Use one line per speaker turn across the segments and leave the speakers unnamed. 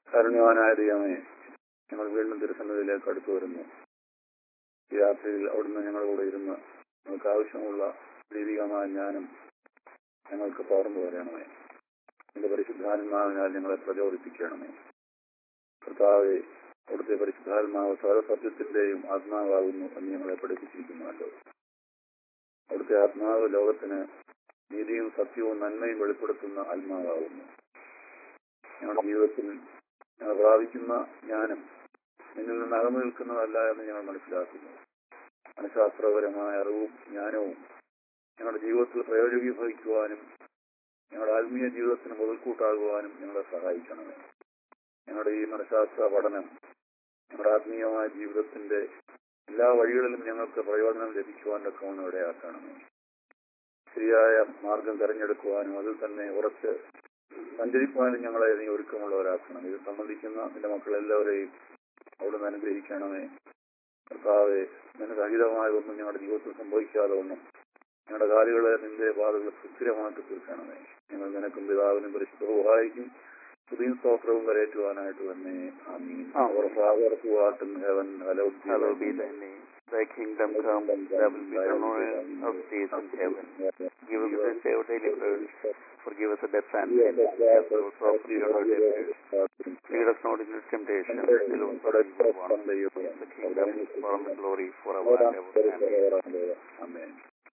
കരുണ്യവാനായ ദൈവമേ ഞങ്ങൾ വീണ്ടും തിരുസന്നിധിയിലേക്ക് അടുത്തു വരുന്നു ഈ രാത്രിയിൽ അവിടുന്ന് ഞങ്ങളുടെ കൂടെ ഇരുന്ന് ഞങ്ങൾക്ക് ആവശ്യമുള്ള ദൈവികമായ ജ്ഞാനം ഞങ്ങൾക്ക് പകർന്നു തരണമേ എന്റെ പരിശുദ്ധാത്മാവിനാൽ ഞങ്ങളെ പ്രചോദിപ്പിക്കണമേ കർത്താവെ അവിടുത്തെ പരിശുദ്ധാത്മാവ് സർവസത്യത്തിന്റെയും ആത്മാവാകുന്നു എന്ന് ഞങ്ങളെ പഠിപ്പിച്ചിരിക്കുന്നുവല്ലോ അവിടുത്തെ ആത്മാവ് ലോകത്തിന് നീതിയും സത്യവും നന്മയും വെളിപ്പെടുത്തുന്ന ആത്മാവാകുന്നു ഞങ്ങളുടെ ജീവിതത്തിൽ ഞങ്ങൾ പ്രാപിക്കുന്ന ജ്ഞാനം നിന്നിൽ നിന്ന് അകന്നു നിൽക്കുന്നതല്ല എന്ന് ഞങ്ങൾ മനസ്സിലാക്കുന്നു മനഃശാസ്ത്രപരമായ അറിവും ജ്ഞാനവും ഞങ്ങളുടെ ജീവിതത്തിൽ പ്രയോജനീഭവിക്കുവാനും ഞങ്ങളുടെ ആത്മീയ ജീവിതത്തിന് മുതൽക്കൂട്ടാകുവാനും ഞങ്ങളെ സഹായിക്കണമേ ഞങ്ങളുടെ ഈ മനഃശാസ്ത്ര പഠനം ഞങ്ങളുടെ ആത്മീയമായ ജീവിതത്തിന്റെ എല്ലാ വഴികളിലും ഞങ്ങൾക്ക് പ്രയോജനം ലഭിക്കുവാൻ തക്കവണ്ണം ഇടയാക്കണമേ ശരിയായ മാർഗം തിരഞ്ഞെടുക്കുവാനും അതിൽ തന്നെ ഉറച്ച് സഞ്ചരിക്കുവാനും ഞങ്ങളെ നീ ഒരുക്കമുള്ളവരാക്കണം ഇത് സംബന്ധിക്കുന്ന നിന്റെ മക്കളെല്ലാവരെയും അവിടുന്ന് അനുഗ്രഹിക്കണമേ കർത്താവെ നിനക്കഹിതമായ ഒന്നും ഞങ്ങളുടെ ജീവിതത്തിൽ സംഭവിക്കാതെ ഒന്നും ഞങ്ങളുടെ കാലുകളെ നിന്റെ പാതകൾ സുസ്ഥിരമാക്കി തീർക്കണമേ ഞങ്ങൾ നിനക്കും പിതാവിനും പരിശുദ്ധ സഹായിക്കും പുതിയ സ്തോത്രവും കരയറ്റുവാനായിട്ട് തന്നെ ആമീൻ അവർ father who art in heaven hallowed be
Hallowed be thy name. Thy kingdom come, thy will be done on earth as it is in heaven. Give us this day our daily bread. Forgive us our debts and sins, as we also forgive our debtors. Lead us not into temptation, deliver us from evil one. The kingdom, power, and glory forever and ever. Amen.
Amen.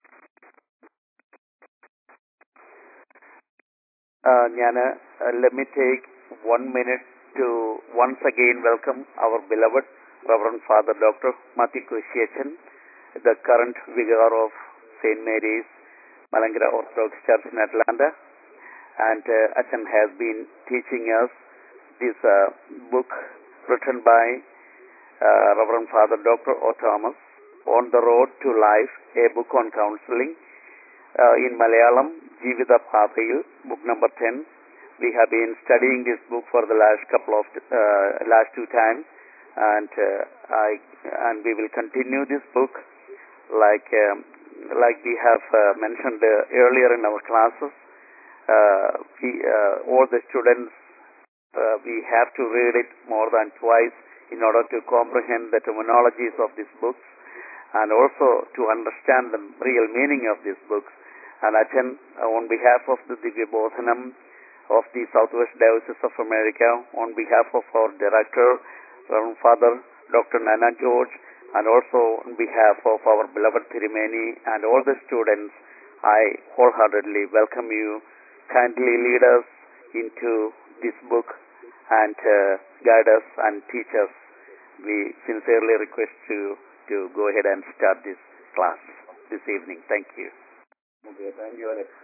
Uh, Jnana, uh, let me take one minute to once again welcome our beloved Reverend Father Dr. Matthew Kushiachan, the current vicar of St. Mary's Malangara Orthodox Church in Atlanta. And uh, Achan has been teaching us this uh, book written by uh, Reverend Father Dr. O. Thomas, On the Road to Life, a book on counseling uh, in Malayalam, Jivida Pathayil, book number 10. We have been studying this book for the last couple of, uh, last two times, and uh, I, and we will continue this book like, um, like we have uh, mentioned uh, earlier in our classes. Uh, we, uh, all the students, uh, we have to read it more than twice in order to comprehend the terminologies of these books and also to understand the real meaning of these books. And Achan, uh, on behalf of the Divya Bodhanam of the Southwest Diocese of America, on behalf of our director, Reverend Father Dr. Nana George, and also on behalf of our beloved Thirimeni and all the students, I wholeheartedly welcome you. Kindly lead us into this book and uh, guide us and teach us. We sincerely request you to go ahead and start this class this evening. Thank you.
Okay thank you Alex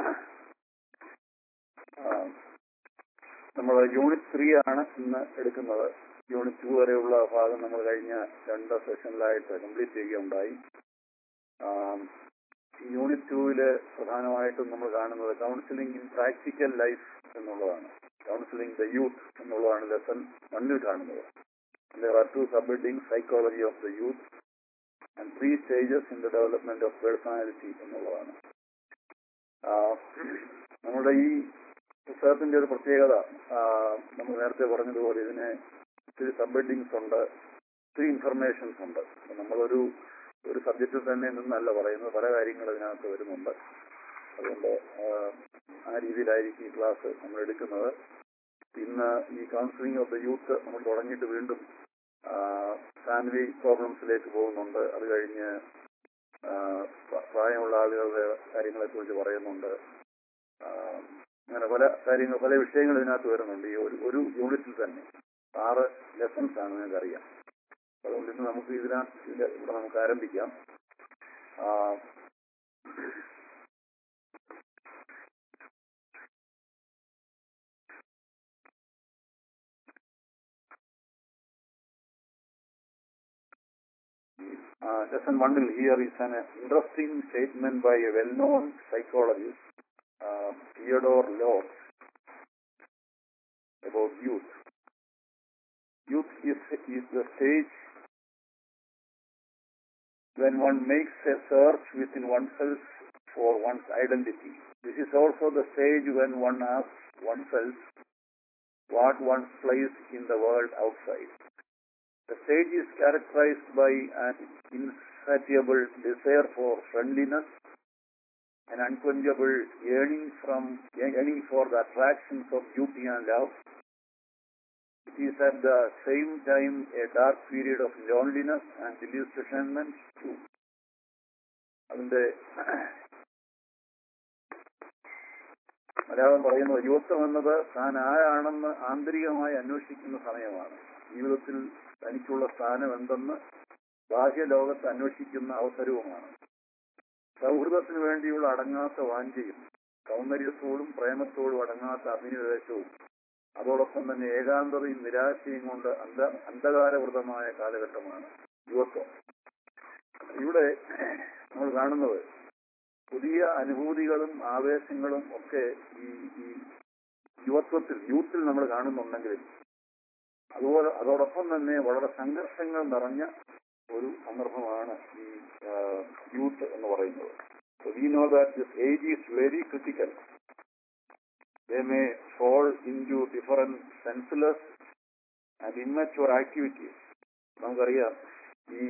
നമ്മൾ unit three ആണ് ഇന്ന് എടുക്കുന്നത് unit two വരെയുള്ള ഭാഗം നമ്മൾ കഴിഞ്ഞ രണ്ട് സെഷനിലായിട്ട് complete ചെയ്യുകയുണ്ടായി യൂണിറ്റ് ടൂവില് പ്രധാനമായിട്ടും നമ്മൾ കാണുന്നത് കൗൺസിലിംഗ് ഇൻ പ്രാക്ടിക്കൽ ലൈഫ് എന്നുള്ളതാണ് കൗൺസിലിംഗ് ദ യൂത്ത് എന്നുള്ളതാണ് ലെസൺ വണ്ണിൽ കാണുന്നത് there are to submitting psychology of the youth and three stages in the development of personality എന്നുള്ളതാണ് നമ്മുടെ ഈ പുസ്തകത്തിന്റെ ഒരു പ്രത്യേകത നമ്മൾ നേരത്തെ പറഞ്ഞതുപോലെ ഇതിന് ഒത്തിരി സബ്ഹെഡിങ്സ് ഉണ്ട് ഒത്തിരി ഇൻഫർമേഷൻസ് ഉണ്ട് നമ്മളൊരു ഒരു സബ്ജക്റ്റിൽ തന്നെ നിന്നല്ല പറയുന്നത് പല കാര്യങ്ങൾ ഇതിനകത്ത് വരുന്നുണ്ട് അതുകൊണ്ട് ആ രീതിയിലായിരിക്കും ഈ ക്ലാസ് നമ്മൾ എടുക്കുന്നത് ഇന്ന് ഈ കൗൺസിലിംഗ് ഓഫ് ദ യൂത്ത് നമ്മൾ തുടങ്ങിയിട്ട് വീണ്ടും ഫാമിലി പ്രോബ്ലംസിലേക്ക് പോകുന്നുണ്ട് അത് കഴിഞ്ഞ് പ്രായമുള്ള ആളുകളുടെ കാര്യങ്ങളെ കുറിച്ച് പറയുന്നുണ്ട് അങ്ങനെ പല കാര്യങ്ങൾ പല വിഷയങ്ങൾ ഇതിനകത്ത് വരുന്നുണ്ട് ഈ ഒരു ഒരു യൂണിറ്റിൽ തന്നെ ആറ് ലെസൺസ് ആണ് നിങ്ങൾക്കറിയാം അതുകൊണ്ട് ഇന്ന് നമുക്ക് ഇതിനകത്ത് ഇവിടെ നമുക്ക് ആരംഭിക്കാം Uh, lesson one will here is an interesting statement by a well-known psychologist, uh, Theodore Lord, about youth. Youth is, is the stage when one makes a search within oneself for one's identity. This is also the stage when one asks oneself what one's place in the world outside. The stage is characterized by an insatiable desire for friendliness, an unquenchable yearning from yearning for the attractions of beauty and love. It is at the same time a dark period of loneliness and disillusionment too. അതിന്റെ മലയാളം പറയുന്നത് യുവത്വം എന്നത് താൻ ആരാണെന്ന് ആന്തരികമായി അന്വേഷിക്കുന്ന സമയമാണ് ജീവിതത്തിൽ തനിക്കുള്ള സ്ഥാനം എന്തെന്ന് ബാഹ്യലോകത്ത് അന്വേഷിക്കുന്ന അവസരവുമാണ് സൗഹൃദത്തിന് വേണ്ടിയുള്ള അടങ്ങാത്ത വാഞ്ചയും സൗന്ദര്യത്തോടും പ്രേമത്തോടും അടങ്ങാത്ത അഭിനിവേശവും അതോടൊപ്പം തന്നെ ഏകാന്തതയും നിരാശയും കൊണ്ട് അന്ധ അന്ധകാരവൃതമായ കാലഘട്ടമാണ് യുവത്വം ഇവിടെ നമ്മൾ കാണുന്നത് പുതിയ അനുഭൂതികളും ആവേശങ്ങളും ഒക്കെ ഈ ഈ യുവത്വത്തിൽ യൂത്തിൽ നമ്മൾ കാണുന്നുണ്ടെങ്കിലും അതുപോലെ അതോടൊപ്പം തന്നെ വളരെ സംഘർഷങ്ങൾ നിറഞ്ഞ ഒരു സന്ദർഭമാണ് ഈ യൂത്ത് എന്ന് പറയുന്നത് we know that this age is very critical they may fall into different senseless and immature activities. നമുക്കറിയാം ഈ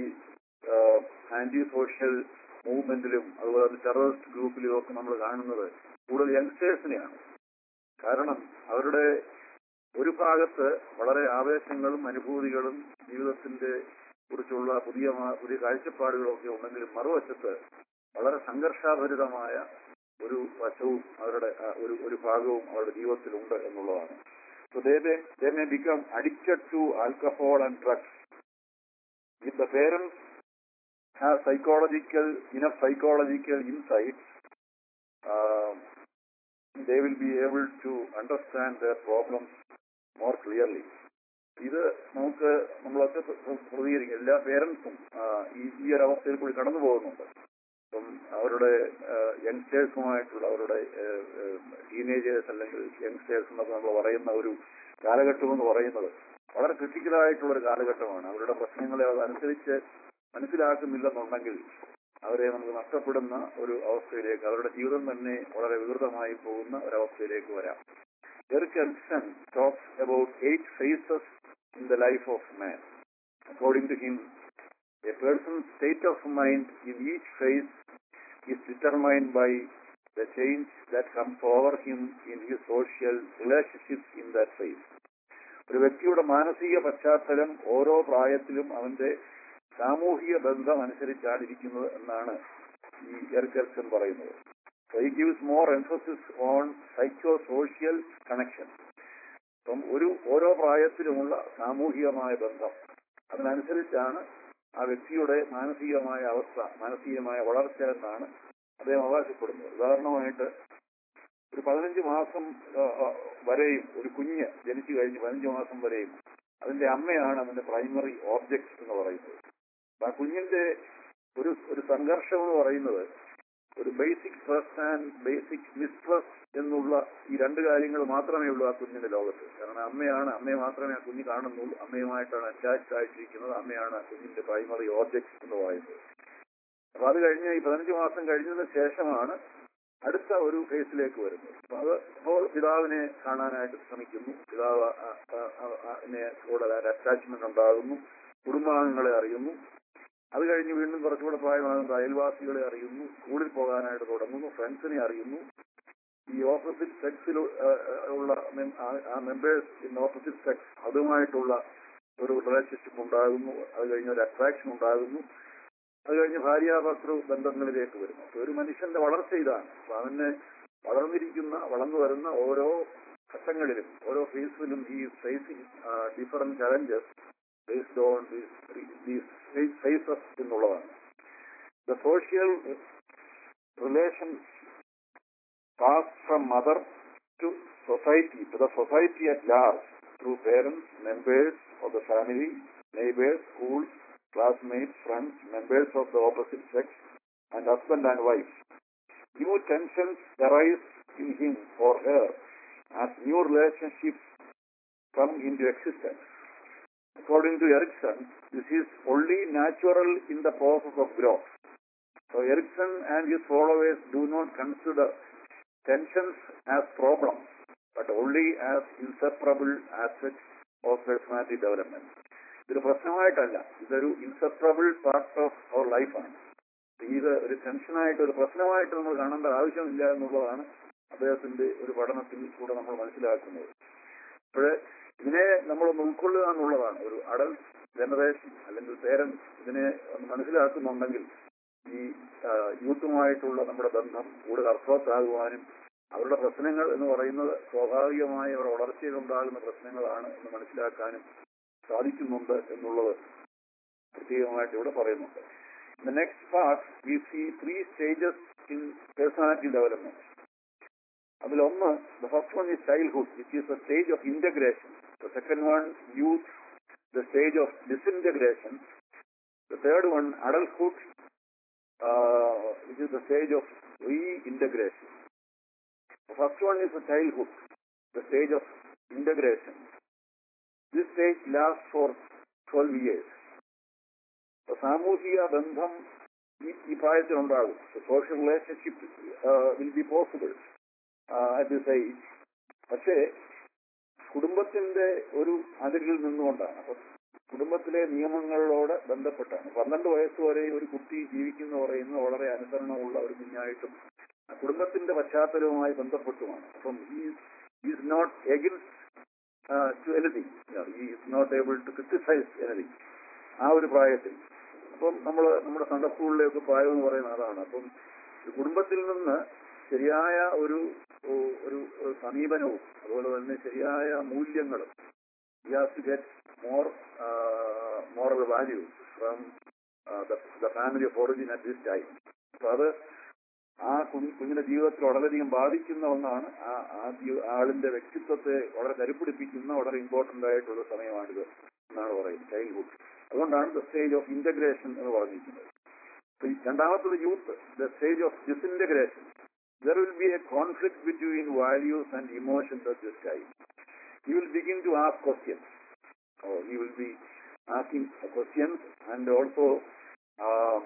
ആന്റി സോഷ്യൽ മൂവ്മെന്റിലും അതുപോലെ തന്നെ ടെററിസ്റ്റ് ഗ്രൂപ്പിലും ഒക്കെ നമ്മൾ കാണുന്നത് കൂടുതൽ യങ്സ്റ്റേഴ്സിനെയാണ് കാരണം അവരുടെ ഒരു ഭാഗത്ത് വളരെ ആവേശങ്ങളും അനുഭൂതികളും ജീവിതത്തിന്റെ കുറിച്ചുള്ള പുതിയ പുതിയ കാഴ്ചപ്പാടുകളും ഒക്കെ ഉണ്ടെങ്കിലും മറുവശത്ത് വളരെ സംഘർഷാഭരിതമായ ഒരു വശവും അവരുടെ ഒരു ഒരു ഭാഗവും അവരുടെ ജീവിതത്തിലുണ്ട് എന്നുള്ളതാണ് So they may, they may become addicted to alcohol and drugs. If the parents have psychological, enough psychological insights, uh, they will be able to understand their problems more clearly. ഇത് നമുക്ക് നമ്മളൊക്കെ പ്രതികരിക്കും എല്ലാ പേരൻസും ഈ ഈ ഒരു അവസ്ഥയിൽ കൂടി കടന്നു പോകുന്നുണ്ട് അപ്പം അവരുടെ യങ്സ്റ്റേഴ്സുമായിട്ടുള്ള അവരുടെ ടീനേജേഴ്സ് അല്ലെങ്കിൽ യങ്സ്റ്റേഴ്സ് എന്നൊക്കെ നമ്മൾ പറയുന്ന ഒരു കാലഘട്ടം എന്ന് പറയുന്നത് വളരെ ക്രിട്ടിക്കലായിട്ടുള്ള ഒരു കാലഘട്ടമാണ് അവരുടെ പ്രശ്നങ്ങളെ അതനുസരിച്ച് മനസ്സിലാക്കുന്നില്ലെന്നുണ്ടെങ്കിൽ അവരെ നമുക്ക് നഷ്ടപ്പെടുന്ന ഒരു അവസ്ഥയിലേക്ക് അവരുടെ ജീവിതം തന്നെ വളരെ വികൃതമായി പോകുന്ന ഒരവസ്ഥയിലേക്ക് വരാം Erik Erikson talks about eight phases in the life of man according to him A person's state of mind in each phase is determined by the change that comes over him in his social relationships in that phase. ഒരു വ്യക്തിയുടെ മാനസിക പശ്ചാത്തലം ഓരോ പ്രായത്തിലും അവന്റെ സാമൂഹിക ബന്ധം അനുസരിച്ചാണ് ഇരിക്കുന്നത് എന്നാണ് ഈ എർക്കൽസൺ പറയുന്നത് സോ ഈ gives more emphasis on psycho social connection അപ്പം ഒരു ഓരോ പ്രായത്തിലുമുള്ള സാമൂഹികമായ ബന്ധം അതിനനുസരിച്ചാണ് ആ വ്യക്തിയുടെ മാനസികമായ അവസ്ഥ മാനസികമായ വളർച്ച എന്നാണ് അദ്ദേഹം അവകാശപ്പെടുന്നത് ഉദാഹരണമായിട്ട് ഒരു പതിനഞ്ച് മാസം വരെയും ഒരു കുഞ്ഞ് ജനിച്ചു കഴിഞ്ഞ് പതിനഞ്ച് മാസം വരെയും അതിന്റെ അമ്മയാണ് അതിന്റെ പ്രൈമറി ഓബ്ജക്ട് എന്ന് പറയുന്നത് ആ കുഞ്ഞിന്റെ ഒരു ഒരു സംഘർഷം എന്ന് പറയുന്നത് ഒരു basic trust and basic mistrust എന്നുള്ള ഈ രണ്ട് കാര്യങ്ങൾ മാത്രമേ ഉള്ളൂ ആ കുഞ്ഞിന്റെ ലോകത്ത് കാരണം അമ്മയാണ് അമ്മയെ മാത്രമേ ആ കുഞ്ഞ് കാണുന്നുള്ളൂ അമ്മയുമായിട്ടാണ് അറ്റാച്ച്ഡ് ആയിട്ടിരിക്കുന്നത് അമ്മയാണ് ആ കുഞ്ഞിന്റെ പ്രൈമറി ഓബ്ജക്ട് എന്ന് പറയുന്നത് അപ്പൊ അത് കഴിഞ്ഞ് ഈ പതിനഞ്ച് മാസം കഴിഞ്ഞതിന് ശേഷമാണ് അടുത്ത ഒരു ഫേസിലേക്ക് വരുന്നത് അപ്പൊ അത് അപ്പോൾ പിതാവിനെ കാണാനായിട്ട് ശ്രമിക്കുന്നു പിതാവ് കൂടുതൽ അറ്റാച്ച്മെന്റ് ഉണ്ടാകുന്നു കുടുംബാംഗങ്ങളെ അറിയുന്നു അത് കഴിഞ്ഞ് വീണ്ടും കുറച്ചുകൂടെ പ്രായമാകുമ്പോൾ അയൽവാസികളെ അറിയുന്നു സ്കൂളിൽ പോകാനായിട്ട് തുടങ്ങുന്നു ഫ്രണ്ട്സിനെ അറിയുന്നു ഈ ഓപ്പോസിറ്റ് സെക്സിൽ ഉള്ള ആ മെമ്പേഴ്സ് ഇൻ ഓപ്പോസിറ്റ് സെക്സ് അതുമായിട്ടുള്ള ഒരു റിലേഷൻഷിപ്പ് ഉണ്ടാകുന്നു അത് കഴിഞ്ഞ് ഒരു അട്രാക്ഷൻ ഉണ്ടാകുന്നു അത് കഴിഞ്ഞ് ഭാര്യാഭർത്തൃ ബന്ധങ്ങളിലേക്ക് വരുന്നു അപ്പൊ ഒരു മനുഷ്യന്റെ വളർച്ച ഇതാണ് അപ്പൊ അവന് വളർന്നിരിക്കുന്ന വളർന്നു വരുന്ന ഓരോ ഘട്ടങ്ങളിലും ഓരോ ഫേസിലും ഈ facing different challenges based on these phases എന്നുള്ളതാണ് the social relations pass from mother to society, to the society at large, through parents, members of the family, neighbors, schools, classmates, friends, members of the opposite sex, and husband and wife. New tensions arise in him or her as new relationships come into existence. According to Erikson, this is only natural in the process of growth. So Erikson and his followers do not consider tensions as problems, but only only as inseparable aspects of personality development. ഇതൊരു പ്രശ്നമായിട്ടല്ല ഇതൊരു inseparable part of our ലൈഫാണ് ഇത് ഒരു ടെൻഷനായിട്ട് ഒരു പ്രശ്നമായിട്ട് നമ്മൾ കാണേണ്ട ആവശ്യമില്ല എന്നുള്ളതാണ് അദ്ദേഹത്തിന്റെ ഒരു പഠനത്തിൽ കൂടെ നമ്മൾ മനസ്സിലാക്കുന്നത് അപ്പോഴ് ഇതിനെ നമ്മൾ ഉൾക്കൊള്ളുക എന്നുള്ളതാണ് ഒരു അഡൽ ജനറേഷൻ അല്ലെങ്കിൽ പേരൻസ് ഇതിനെ ഒന്ന് മനസ്സിലാക്കുന്നുണ്ടെങ്കിൽ ഈ ആ, യൂത്തുമായിട്ടുള്ള നമ്മുടെ ബന്ധം കൂടുതൽ അർത്ഥവത്താകുവാനും അവരുടെ പ്രശ്നങ്ങൾ എന്ന് പറയുന്നത് സ്വാഭാവികമായ അവരുടെ വളർച്ചയിലുണ്ടാകുന്ന പ്രശ്നങ്ങളാണ് എന്ന് മനസ്സിലാക്കാനും സാധിക്കുന്നുണ്ട് എന്നുള്ളത് പ്രത്യേകമായിട്ട് ഇവിടെ പറയുന്നുണ്ട് The next part, we see three stages in personality development. അതിലൊന്ന് the first one is childhood, which is the stage of integration. The second one, youth, the stage of disintegration. The third one, adulthood, uh, which is the stage of reintegration. The first one is the childhood, the stage of integration. This stage lasts for 12 years. അപ്പൊ സാമൂഹിക ബന്ധം ഈ ഈ പ്രായത്തിലുണ്ടാകും social relationship will be possible at this age പക്ഷേ കുടുംബത്തിന്റെ ഒരു അതിരിൽ നിന്നുകൊണ്ടാണ് അപ്പൊ കുടുംബത്തിലെ നിയമങ്ങളോട് ബന്ധപ്പെട്ടാണ് പന്ത്രണ്ട് വയസ്സ് വരെ ഒരു കുട്ടി ജീവിക്കുന്ന പറയുന്നത് വളരെ അനുസരണമുള്ള ഒരു കുഞ്ഞായിട്ടും ആ കുടുംബത്തിന്റെ പശ്ചാത്തലവുമായി ബന്ധപ്പെട്ടുമാണ് അപ്പം ഈ is not against to anything ഈ is not able to criticise anything ആ ഒരു പ്രായത്തിൽ അപ്പം നമ്മൾ നമ്മുടെ സൺഡേ സ്കൂളിലേക്ക് പ്രായം എന്ന് പറയുന്ന അതാണ് അപ്പം ഒരു കുടുംബത്തിൽ നിന്ന് ശരിയായ ഒരു ഒ- ഒരു ഒരു സമീപനവും അതുപോലെ തന്നെ ശരിയായ മൂല്യങ്ങളും he has to get more uh, moral values from uh, the, the family of origin at this time. അപ്പൊ അത് ആ കുഞ്ഞ് കുഞ്ഞിന്റെ ജീവിതത്തിൽ വളരെയധികം ബാധിക്കുന്ന ഒന്നാണ് ആ ആ ജീവ- ആളിന്റെ വ്യക്തിത്വത്തെ വളരെ കരുപ്പിടിപ്പിക്കുന്ന വളരെ ഇമ്പോർട്ടന്റ് ആയിട്ടുള്ള സമയമാണിത് എന്നാണ് പറയുന്നത് ചൈൽഡ്ഹുഡ് അതുകൊണ്ടാണ് ദ സ്റ്റേജ് ഓഫ് ഇന്റഗ്രേഷൻ എന്ന് പറഞ്ഞിരിക്കുന്നത് അപ്പൊ ഈ രണ്ടാമത്തത് youth the stage of disintegration there will be a conflict between values and emotions at this time he will begin to ask questions. Or he will be asking questions and also uh,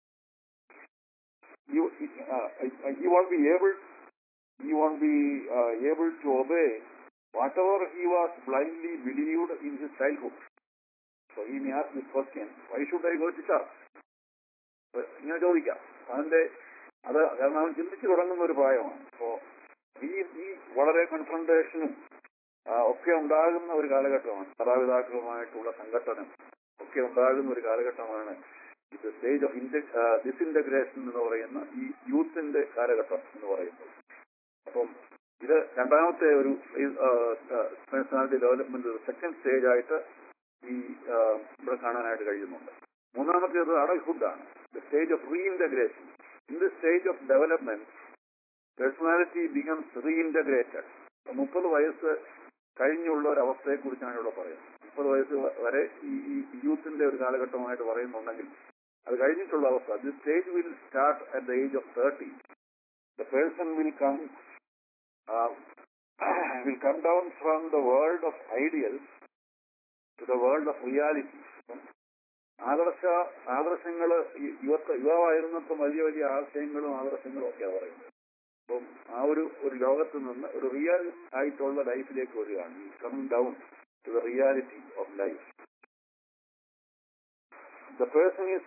you, uh, he won't be able he won't be uh, able to obey whatever he was blindly believed in his childhood. So he may ask this question, why should I go to church? അപ്പൊ ഇങ്ങനെ ചോദിക്കാം അവന്റെ അത് കാരണം അവൻ ചിന്തിച്ചു തുടങ്ങുന്ന ഒരു പ്രായമാണ് അപ്പോ ഈ ഈ വളരെ കൺഫ്രണ്ടേഷനും ആ, ഒക്കെ ഉണ്ടാകുന്ന ഒരു കാലഘട്ടമാണ് മാതാപിതാക്കളുമായിട്ടുള്ള സംഘട്ടനം ഒക്കെ ഉണ്ടാകുന്ന ഒരു കാലഘട്ടമാണ് ഇത് സ്റ്റേജ് ഓഫ് ഡിസിന്റഗ്രേഷൻ എന്ന് പറയുന്ന ഈ യൂത്തിന്റെ കാലഘട്ടം എന്ന് പറയുന്നത് അപ്പം ഇത് രണ്ടാമത്തെ ഒരു പേഴ്സണാലിറ്റി ഡെവലപ്മെന്റ് സെക്കൻഡ് സ്റ്റേജ് ആയിട്ട് ഈ ആ, ഇവിടെ കാണാനായിട്ട് കഴിയുന്നുണ്ട് മൂന്നാമത്തേത് അഡൽഹുഡ് ആണ് the stage of reintegration in the stage of development personality becomes reintegrated മുപ്പത് വയസ്സ് കഴിഞ്ഞുള്ള ഒരു അവസ്ഥയെ കുറിച്ചാണ് ഇവിടെ പറയുന്നത് മുപ്പത് വയസ്സ് വ- വരെ ഈ ഈ യൂത്തിന്റെ ഒരു കാലഘട്ടമായിട്ട് പറയുന്നുണ്ടെങ്കിൽ അത് കഴിഞ്ഞിട്ടുള്ള അവസ്ഥ this stage will start at the age of thirty the person will come will come down from the world of ideals to the world of reality ആദർശ ആദർശങ്ങള് ഈ യുവത്വ യുവാവായിരുന്നപ്പം വലിയ വലിയ ആശയങ്ങളും ആദർശങ്ങളും ഒക്കെയാണ് പറയുന്നത് അപ്പം ആ ഒരു ഒരു ലോകത്ത് നിന്ന് ഒരു റിയൽ ആയിട്ടുള്ള ലൈഫിലേക്ക് വരികയാണ് coming down to the reality of life the person is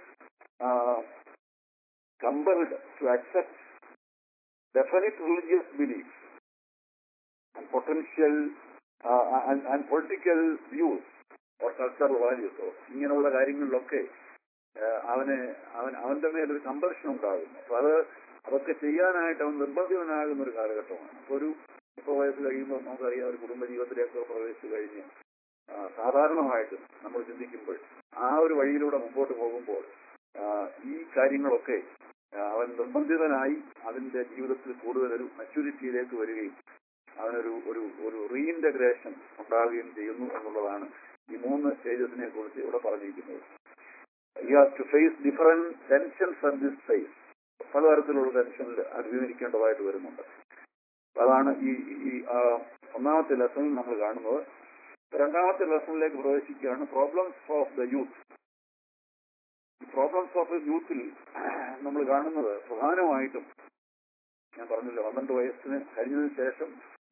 compelled to accept definite religious belief and potential and political views or cultural വാല്യൂസോ ഇങ്ങനെയുള്ള കാര്യങ്ങളിലൊക്കെ ആ, അവന് അവൻ അവന്റെ മേലൊരു കമ്പൽഷൻ ഉണ്ടാകുന്നു അപ്പൊ അത് അതൊക്കെ ചെയ്യാനായിട്ട് അവൻ നിർബന്ധിതനാകുന്ന ഒരു കാലഘട്ടമാണ് അപ്പൊ ഒരു മുപ്പത് വയസ്സ് കഴിയുമ്പോൾ നമുക്കറിയാം ഒരു കുടുംബ ജീവിതത്തിലേക്ക് പ്രവേശിച്ചു കഴിഞ്ഞ് ആ, സാധാരണമായിട്ട് നമ്മൾ ചിന്തിക്കുമ്പോൾ ആ ഒരു വഴിയിലൂടെ മുമ്പോട്ട് പോകുമ്പോൾ ആ, ഈ കാര്യങ്ങളൊക്കെ ആ, അവൻ നിർബന്ധിതനായി അതിന്റെ ജീവിതത്തിൽ കൂടുതൽ ഒരു മെച്യൂരിറ്റിയിലേക്ക് വരികയും അവനൊരു ഒരു ഒരു റീഇന്റഗ്രേഷൻ ഉണ്ടാവുകയും ചെയ്യുന്നു എന്നുള്ളതാണ് ഈ മൂന്ന് സ്റ്റേജസിനെ കുറിച്ച് ഇവിടെ പറഞ്ഞിരിക്കുന്നത് you have to face different tensions and this phase പലതരത്തിലുള്ള ടെൻഷനിൽ അഭിമുഖീകരിക്കേണ്ടതായിട്ട് വരുന്നുണ്ട് അതാണ് ഈ ഈ ആ, ഒന്നാമത്തെ ലെസണിൽ നമ്മൾ കാണുന്നത് രണ്ടാമത്തെ ലെസണിലേക്ക് പ്രവേശിക്കുകയാണ് problems of the youth problems of the യൂത്തിൽ നമ്മൾ കാണുന്നത് പ്രധാനമായിട്ടും ഞാൻ പറഞ്ഞില്ല പന്ത്രണ്ട് വയസ്സിന് കഴിഞ്ഞതിന് ശേഷം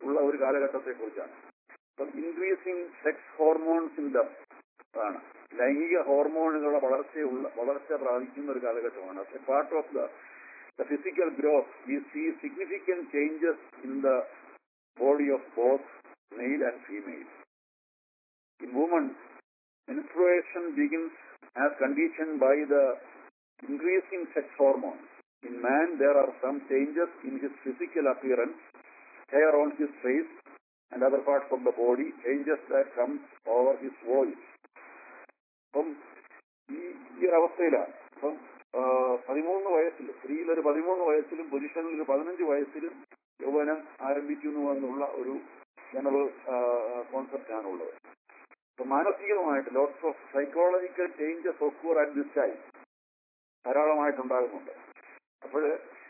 ഉള്ള ഒരു കാലഘട്ടത്തെ കുറിച്ചാണ് അപ്പം increasing sex hormones in them ആണ് ലൈംഗിക ഹോർമോണുകളുടെ വളർച്ചയുള്ള വളർച്ച പ്രാപിക്കുന്ന ഒരു കാലഘട്ടമാണ് part of the the physical growth, we see significant changes in the body of both male and female. In women, menstruation begins as conditioned by the increasing sex hormones. In man, there are some changes in his physical appearance, hair on his face and other parts of the body, changes that comes over his voice. അപ്പം ഈ ഈ ഒരു അവസ്ഥയിലാണ് അപ്പം ആ, പതിമൂന്ന് വയസ്സിൽ സ്ത്രീയിൽ ഒരു പതിമൂന്ന് വയസ്സിലും പുരുഷനിൽ ഒരു പതിനഞ്ച് വയസ്സിലും യൗവനം ആരംഭിക്കുന്നു എന്നുള്ള ഒരു ജനറൽ കോൺസെപ്റ്റ് ആണുള്ളത് അപ്പൊ മാനസികമായിട്ട് lots of psychological changes occur at this time ധാരാളമായിട്ടുണ്ടാകുന്നുണ്ട് അപ്പോൾ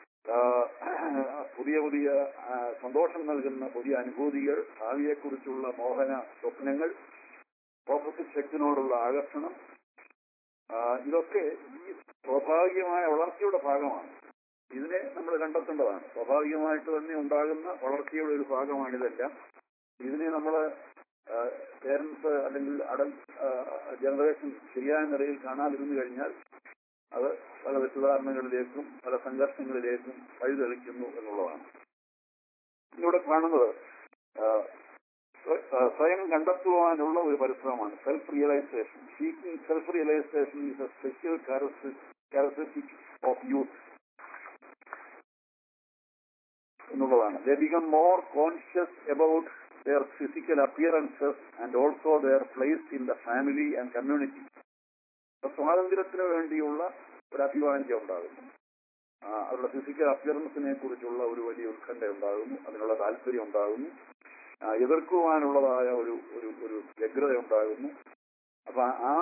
പുതിയ പുതിയ ആ, സന്തോഷം നൽകുന്ന പുതിയ അനുഭൂതികൾ ഭാവിയെക്കുറിച്ചുള്ള മോഹന സ്വപ്നങ്ങൾ ഓപ്പോസിറ്റ് സെക്സിനോടുള്ള ആകർഷണം ആ, ഇതൊക്കെ ഈ സ്വാഭാവികമായ വളർച്ചയുടെ ഭാഗമാണ് ഇതിനെ നമ്മൾ കണ്ടെത്തേണ്ടതാണ് സ്വാഭാവികമായിട്ട് തന്നെ ഉണ്ടാകുന്ന വളർച്ചയുടെ ഒരു ഭാഗമാണ് ഇതെല്ലാം ഇതിനെ നമ്മൾ പേരൻസ് അല്ലെങ്കിൽ അടൽ ജനറേഷൻ ശരിയായ നിലയിൽ കാണാതിരുന്നു കഴിഞ്ഞാൽ അത് പല തെറ്റിദ്ധാരണകളിലേക്കും പല സംഘർഷങ്ങളിലേക്കും വഴിതെളിക്കുന്നു എന്നുള്ളതാണ് ഇവിടെ കാണുന്നത് ആ, സ്വ- ആ, സ്വയം കണ്ടെത്തുവാനുള്ള ഒരു പരിശ്രമമാണ് self realisation seeking self realisation is a special characteristic of youth എന്നുള്ളതാണ് they become more conscious about their physical appearances and also their place in the family and community. അപ്പൊ സ്വാതന്ത്ര്യത്തിന് വേണ്ടിയുള്ള ഒരു അഭിവാഞ്ച ഉണ്ടാകുന്നു ആ, അവരുടെ ഫിസിക്കൽ അപ്പിയറൻസിനെ കുറിച്ചുള്ള ഒരു വലിയ ഉത്കണ്ഠ ഉണ്ടാകുന്നു അതിനുള്ള താല്പര്യം ഉണ്ടാകുന്നു ആ, എതിർക്കുവാനുള്ളതായ ഒരു ഒരു ഒരു വ്യഗ്രത ഉണ്ടാകുന്നു അപ്പൊ ആ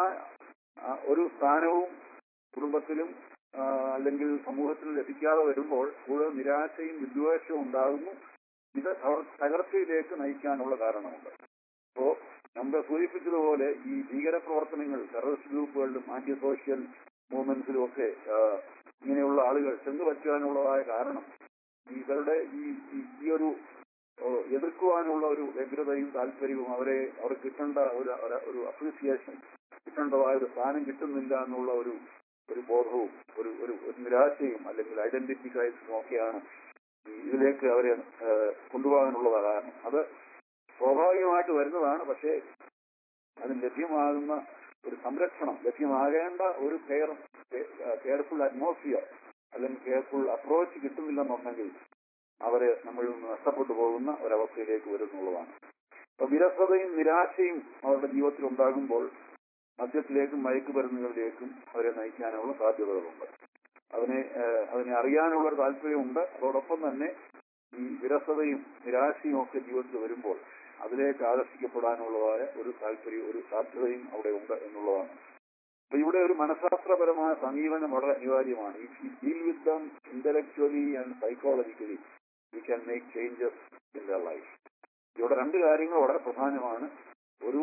ആ ഒരു സ്ഥാനവും കുടുംബത്തിലും ആ, അല്ലെങ്കിൽ സമൂഹത്തിൽ ലഭിക്കാതെ വരുമ്പോൾ കൂടുതൽ നിരാശയും വിദ്വേഷവും ഉണ്ടാകുന്നു ഇത് അവർ തകർച്ചയിലേക്ക് നയിക്കാനുള്ള കാരണമുണ്ട് അപ്പോ നമ്മൾ സൂചിപ്പിച്ചതുപോലെ ഈ ഭീകരപ്രവർത്തനങ്ങൾ ടെററിസ്റ്റ് ഗ്രൂപ്പുകളിലും ആന്റി സോഷ്യൽ മൂവ്മെന്റ്സിലും ഒക്കെ ആ, ഇങ്ങനെയുള്ള ആളുകൾ ചെന്നു പറ്റാനുള്ളതായ കാരണം ഇവരുടെ ഈ ഈ- ഈ ഒരു ഓ, എതിർക്കുവാനുള്ള ഒരു വ്യഗ്രതയും താല്പര്യവും അവരെ അവർ കിട്ടേണ്ട ഒരു ഒരു- ഒരു അപ്രീസിയേഷൻ കിട്ടേണ്ടതായ ഒരു സ്ഥാനം കിട്ടുന്നില്ല എന്നുള്ള ഒരു ഒരു ബോധവും ഒരു ഒരു ഒരു നിരാശയും അല്ലെങ്കിൽ ഐഡന്റിറ്റി ക്രൈസിസും ഒക്കെയാണ് ഈ ഇതിലേക്ക് അവരെ ഏഹ്, കൊണ്ടുപോകാനുള്ളത് കാരണം അത് സ്വാഭാവികമായിട്ട് വരുന്നതാണ് പക്ഷേ അതിന് ലഭ്യമാകുന്ന ഒരു സംരക്ഷണം ലഭ്യമാകേണ്ട ഒരു കെയർ കെയർഫുൾ അറ്റ്മോസ്ഫിയർ അല്ലെങ്കിൽ കെയർഫുൾ അപ്രോച്ച് കിട്ടുന്നില്ലെന്നുണ്ടെങ്കിൽ അവര് നമ്മളിൽ നിന്ന് നഷ്ടപ്പെട്ടു പോകുന്ന ഒരവസ്ഥയിലേക്ക് വരുന്നുള്ളതാണ് അപ്പൊ വിരസതയും നിരാശയും അവരുടെ ജീവിതത്തിൽ ഉണ്ടാകുമ്പോൾ മദ്യത്തിലേക്കും മയക്കുമരുന്നുകളിലേക്കും അവരെ നയിക്കാനുള്ള സാധ്യതകളുണ്ട് അതിനെ ഏഹ്, അതിനെ അറിയാനുള്ള ഒരു താല്പര്യമുണ്ട് അതോടൊപ്പം തന്നെ ഈ വിരസതയും നിരാശയും ഒക്കെ ജീവിതത്തിൽ വരുമ്പോൾ അതിലേക്ക് ആകർഷിക്കപ്പെടാനുള്ളതായ ഒരു താല്പര്യം ഒരു സാധ്യതയും അവിടെ ഉണ്ട് എന്നുള്ളതാണ് അപ്പൊ ഇവിടെ ഒരു മനഃശാസ്ത്രപരമായ സമീപനം വളരെ അനിവാര്യമാണ് if you deal with them intellectually and psychologically you can make changes in the life ഇവിടെ രണ്ട് കാര്യങ്ങൾ വളരെ പ്രധാനമാണ് ഒരു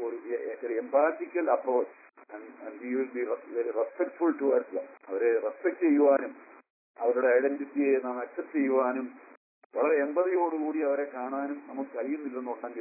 ഒരു empathical approach we will be very respectful towards them അവരെ റെസ്പെക്ട് ചെയ്യുവാനും അവരുടെ ഐഡന്റിറ്റിയെ നാം അക്സെപ്റ്റ് ചെയ്യുവാനും വളരെ എമ്പതിയോടുകൂടി അവരെ കാണാനും നമുക്ക് കഴിയുന്നില്ലെന്നുണ്ടെങ്കിൽ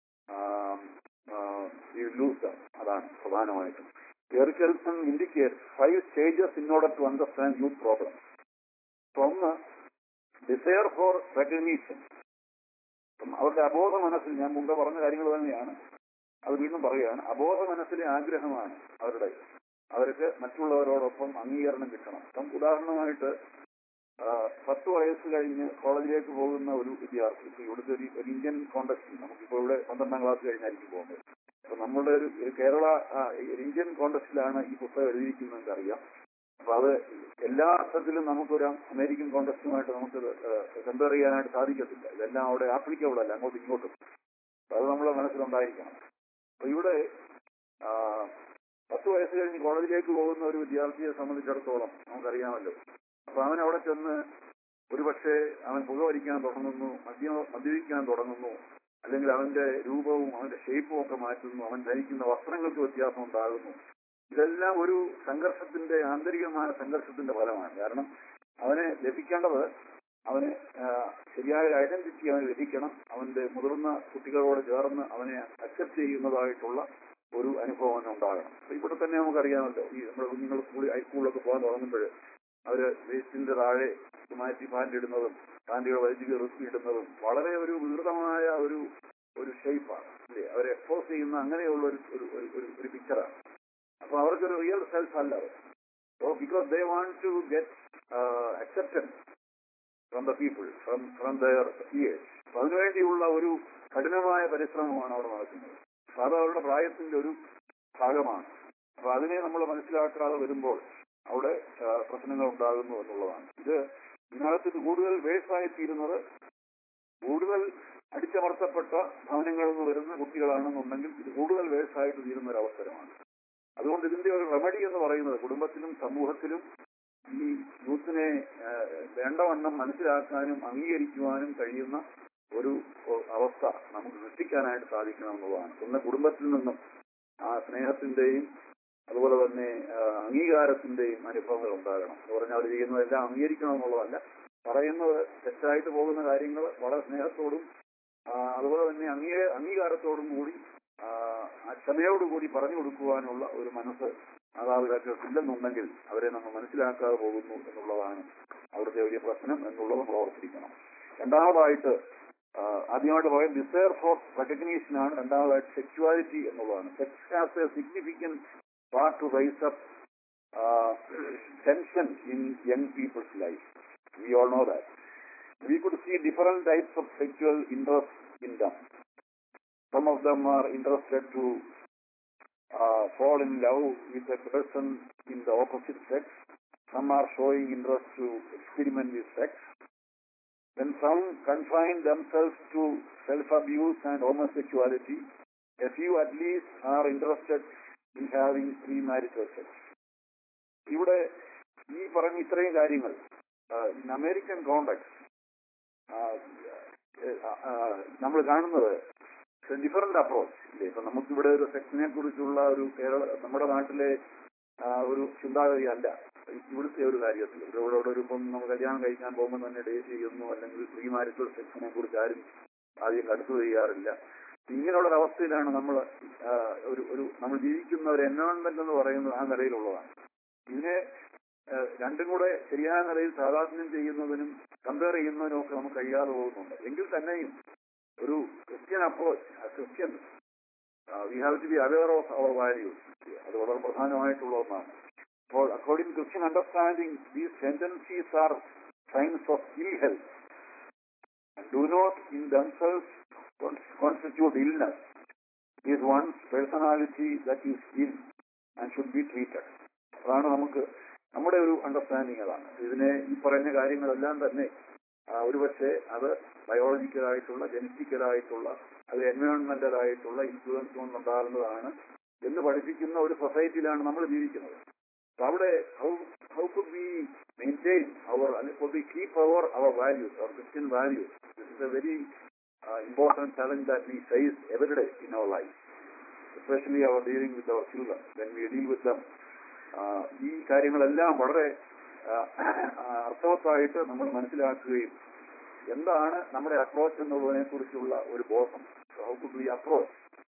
ലൂസ് ദം അതാണ് പ്രധാനമായിട്ടും Erikson indicate five stages in order to understand youth problem ഒന്ന് ഡിസയർ ഫോർ റെക്കഗ്നീഷൻ അവരുടെ അബോധ മനസ്സിൽ ഞാൻ മുമ്പ് പറഞ്ഞ കാര്യങ്ങൾ തന്നെയാണ് അത് വീണ്ടും പറയുകയാണ് അബോധ മനസ്സിലെ ആഗ്രഹമാണ് അവരുടെ അവർക്ക് മറ്റുള്ളവരോടൊപ്പം അംഗീകരണം കിട്ടണം ഇപ്പം ഉദാഹരണമായിട്ട് ആ, പത്ത് വയസ്സ് കഴിഞ്ഞ് കോളേജിലേക്ക് പോകുന്ന ഒരു വിദ്യാർത്ഥി ഇപ്പൊ ഇവിടുത്തെ ഒരു ഒരു ഇന്ത്യൻ കോണ്ടക്സ്റ്റ് നമുക്കിപ്പോൾ ഇവിടെ പന്ത്രണ്ടാം ക്ലാസ് കഴിഞ്ഞായിരിക്കും പോകുന്നത് അപ്പൊ നമ്മുടെ ഒരു ഒരു കേരള ആ, ഒരു ഇന്ത്യൻ കോണ്ടക്സ്റ്റിലാണ് ഈ പുസ്തകം എഴുതിയിരിക്കുന്നത് അറിയാം അപ്പൊ അത് എല്ലാ അർത്ഥത്തിലും നമുക്കൊരു അമേരിക്കൻ കോണ്ടക്സ്റ്റുമായിട്ട് നമുക്ക് കമ്പയർ ചെയ്യാനായിട്ട് സാധിക്കത്തില്ല ഇതെല്ലാം അവിടെ ആപ്ലിക്കബിൾ അല്ല അങ്ങോട്ടും ഇങ്ങോട്ടും അപ്പൊ അത് നമ്മുടെ മനസ്സിലുണ്ടായിരിക്കണം അപ്പൊ ഇവിടെ ആ, പത്ത് വയസ്സ് കഴിഞ്ഞ് കോളേജിലേക്ക് പോകുന്ന ഒരു വിദ്യാർത്ഥിയെ സംബന്ധിച്ചിടത്തോളം നമുക്കറിയാമല്ലോ അപ്പൊ അവൻ അവിടെ ചെന്ന് ഒരുപക്ഷെ അവൻ പുകവലിക്കാൻ തുടങ്ങുന്നു മദ്യം മദ്യപിക്കാൻ തുടങ്ങുന്നു അല്ലെങ്കിൽ അവന്റെ രൂപവും അവന്റെ ഷേപ്പും ഒക്കെ മാറ്റുന്നു അവൻ ധരിക്കുന്ന വസ്ത്രങ്ങൾക്ക് വ്യത്യാസം ഉണ്ടാകുന്നു ഇതെല്ലാം ഒരു സംഘർഷത്തിന്റെ ആന്തരികമായ സംഘർഷത്തിന്റെ ഫലമാണ് കാരണം അവന് ലഭിക്കേണ്ടത് അവന് ആ, ശരിയായ ഒരു ഐഡന്റിറ്റി അവന് ലഭിക്കണം അവന്റെ മുതിർന്ന കുട്ടികളോട് ചേർന്ന് അവനെ അക്സെപ്റ്റ് ചെയ്യുന്നതായിട്ടുള്ള ഒരു അനുഭവം അവന് ഉണ്ടാകണം അപ്പൊ ഇവിടെ തന്നെ നമുക്കറിയാമല്ലോ ഈ നമ്മുടെ കുഞ്ഞുങ്ങൾ സ്കൂളിൽ ഹൈസ്കൂളിലൊക്കെ പോകാൻ തുടങ്ങുമ്പോൾ അവര് വേസ്റ്റിന്റെ താഴെ മാറ്റി പാൻറ് ഇടുന്നതും പാൻറ്റുകൾ വലിച്ചു റിസ്ക് ഇടുന്നതും വളരെ ഒരു വികൃതമായ ഒരു ഒരു ഷേപ്പാണ് അല്ലേ അവരെ എക്സ്പോസ് ചെയ്യുന്ന അങ്ങനെയുള്ള ഒരു ഒരു ഒരു- ഒരു ഒരു പിക്ചറാണ് അപ്പൊ അവർക്കൊരു റിയൽ സെൽഫ് അല്ല അത് So because they want to get uh, acceptance from the people, from from their peers. അപ്പൊ അതിനുവേണ്ടിയുള്ള ഒരു കഠിനമായ പരിശ്രമമാണ് അവിടെ നടക്കുന്നത് അപ്പൊ അത് അവരുടെ പ്രായത്തിന്റെ ഒരു ഭാഗമാണ് അപ്പൊ അതിനെ നമ്മൾ മനസ്സിലാക്കാതെ വരുമ്പോൾ അവിടെ ആ, പ്രശ്നങ്ങൾ ഉണ്ടാകുന്നു എന്നുള്ളതാണ് ഇത് ഇതിനകത്ത് ഇത് കൂടുതൽ വേഴ്സായി തീരുന്നത് കൂടുതൽ അടിച്ചമർത്തപ്പെട്ട ഭവനങ്ങളിൽ നിന്ന് വരുന്ന കുട്ടികളാണെന്നുണ്ടെങ്കിൽ ഇത് കൂടുതൽ വേഴ്സായിട്ട് തീരുന്ന ഒരു അവസരമാണ് അതുകൊണ്ട് ഇതിന്റെ ഒരു റെമഡി എന്ന് പറയുന്നത് കുടുംബത്തിലും സമൂഹത്തിലും ഈ യൂത്തിനെ ആ, വേണ്ടവണ്ണം മനസ്സിലാക്കാനും അംഗീകരിക്കുവാനും കഴിയുന്ന ഒരു ഒ, അവസ്ഥ നമുക്ക് സൃഷ്ടിക്കാനായിട്ട് സാധിക്കണം എന്നുള്ളതാണ് ഒന്ന് കുടുംബത്തിൽ നിന്നും ആ സ്നേഹത്തിന്റെയും അതുപോലെ തന്നെ ആ, അംഗീകാരത്തിന്റെയും അനുഭവങ്ങൾ ഉണ്ടാകണം എന്ന് പറഞ്ഞാൽ അവർ ചെയ്യുന്നതെല്ലാം അംഗീകരിക്കണം എന്നുള്ളതല്ല പറയുന്നത് തെറ്റായിട്ട് പോകുന്ന കാര്യങ്ങൾ വളരെ സ്നേഹത്തോടും ആ, അതുപോലെ തന്നെ അംഗീ അംഗീകാരത്തോടും കൂടി ആ, ആ ക്ഷമയോടുകൂടി പറഞ്ഞു കൊടുക്കുവാനുള്ള ഒരു മനസ്സ് മാതാപിതാക്കൾക്ക് ഇല്ലെന്നുണ്ടെങ്കിൽ അവരെ നമ്മൾ മനസ്സിലാക്കാതെ പോകുന്നു എന്നുള്ളതാണ് അവിടുത്തെ വലിയ പ്രശ്നം എന്നുള്ളത് നമ്മൾ ഓർത്തിരിക്കണം രണ്ടാമതായിട്ട് ആ, ആദ്യമായിട്ട് പറയുന്നത് ഡിസയർ ഫോർ റെക്കഗ്നീഷൻ ആണ് രണ്ടാമതായിട്ട് സെക്ച്വാലിറ്റി എന്നുള്ളതാണ് sex has a significant part to rise up tension in young people's life we all know that we could see different types of sexual interest in them. Some of them are interested to uh, fall in love with a person in the opposite sex. Some are showing interest to experiment with sex. Then some confine themselves to self-abuse and homosexuality. A few at least are interested in having premarital sex. ഇവിടെ ഈ പറഞ്ഞ ഇത്രയും കാര്യങ്ങൾ in American contact നമ്മൾ കാണുന്നത് different approach ഇല്ലേ ഇപ്പൊ നമുക്കിവിടെ ഒരു സെക്സിനെ കുറിച്ചുള്ള ഒരു കേരള നമ്മുടെ നാട്ടിലെ ആ, ഒരു ചിന്താഗതി അല്ല ഇവിടുത്തെ ഒരു കാര്യത്തിൽ ഇവിടെ ഇവിടെ ഒരു ഇപ്പം നമ്മൾ കല്യാണം കഴിക്കാൻ പോകുമ്പോൾ തന്നെ ഡേറ്റ് ചെയ്യുന്നു അല്ലെങ്കിൽ പ്രീ മാരിറ്റൽ സെക്സിനെ കുറിച്ച് ആരും ആദ്യം കടുത്തു ചെയ്യാറില്ല ഇങ്ങനെയുള്ള ഒരു അവസ്ഥയിലാണ് നമ്മൾ ഒരു ഒരു നമ്മൾ ജീവിക്കുന്ന ഒരു എൻവയോൺമെന്റ് എന്ന് പറയുന്നത് ആ നിലയിലുള്ളതാണ് ഇതിനെ ആ, രണ്ടും കൂടെ ശരിയായ നിലയിൽ താതാത്മ്യം ചെയ്യുന്നതിനും കമ്പയർ ചെയ്യുന്നതിനും ഒക്കെ നമുക്ക് കഴിയാതെ പോകുന്നുണ്ട് എങ്കിൽ തന്നെയും ഒരു Christian approach Christian we have to be aware of our values അത് വളരെ പ്രധാനമായിട്ടുള്ള ഒന്നാണ് അപ്പോൾ according Christian understanding these tendencies are signs of ill health do not in themselves constitute illness is one's personality that is in and should be treated അതാണ് നമുക്ക് നമ്മുടെ ഒരു understanding അതാണ് ഇതിനെ ഈ പറയുന്ന കാര്യങ്ങളെല്ലാം തന്നെ ആ, ഒരുപക്ഷെ അത് ബയോളജിക്കലായിട്ടുള്ള ജനറ്റിക്കലായിട്ടുള്ള അത് എൻവയോൺമെന്റൽ ആയിട്ടുള്ള ഇൻഫ്ലുവൻസ് കൊണ്ടുണ്ടാകുന്നതാണ് എന്ന് പഠിപ്പിക്കുന്ന ഒരു സൊസൈറ്റിയിലാണ് നമ്മൾ ജീവിക്കുന്നത് അപ്പൊ അവിടെ how how could be maintain our could be keep our our values our Christian values this is a very important challenge that we face every day in our life especially our dealing with our children when we deal with them ഈ കാര്യങ്ങളെല്ലാം വളരെ ആ, ആ, അർത്ഥവത്തായിട്ട് നമ്മൾ മനസ്സിലാക്കുകയും എന്താണ് നമ്മുടെ approach എന്നുള്ളതിനെ കുറിച്ചുള്ള ഒരു ബോധം ഹൗ കുഡ് ബി അപ്രോച്ച്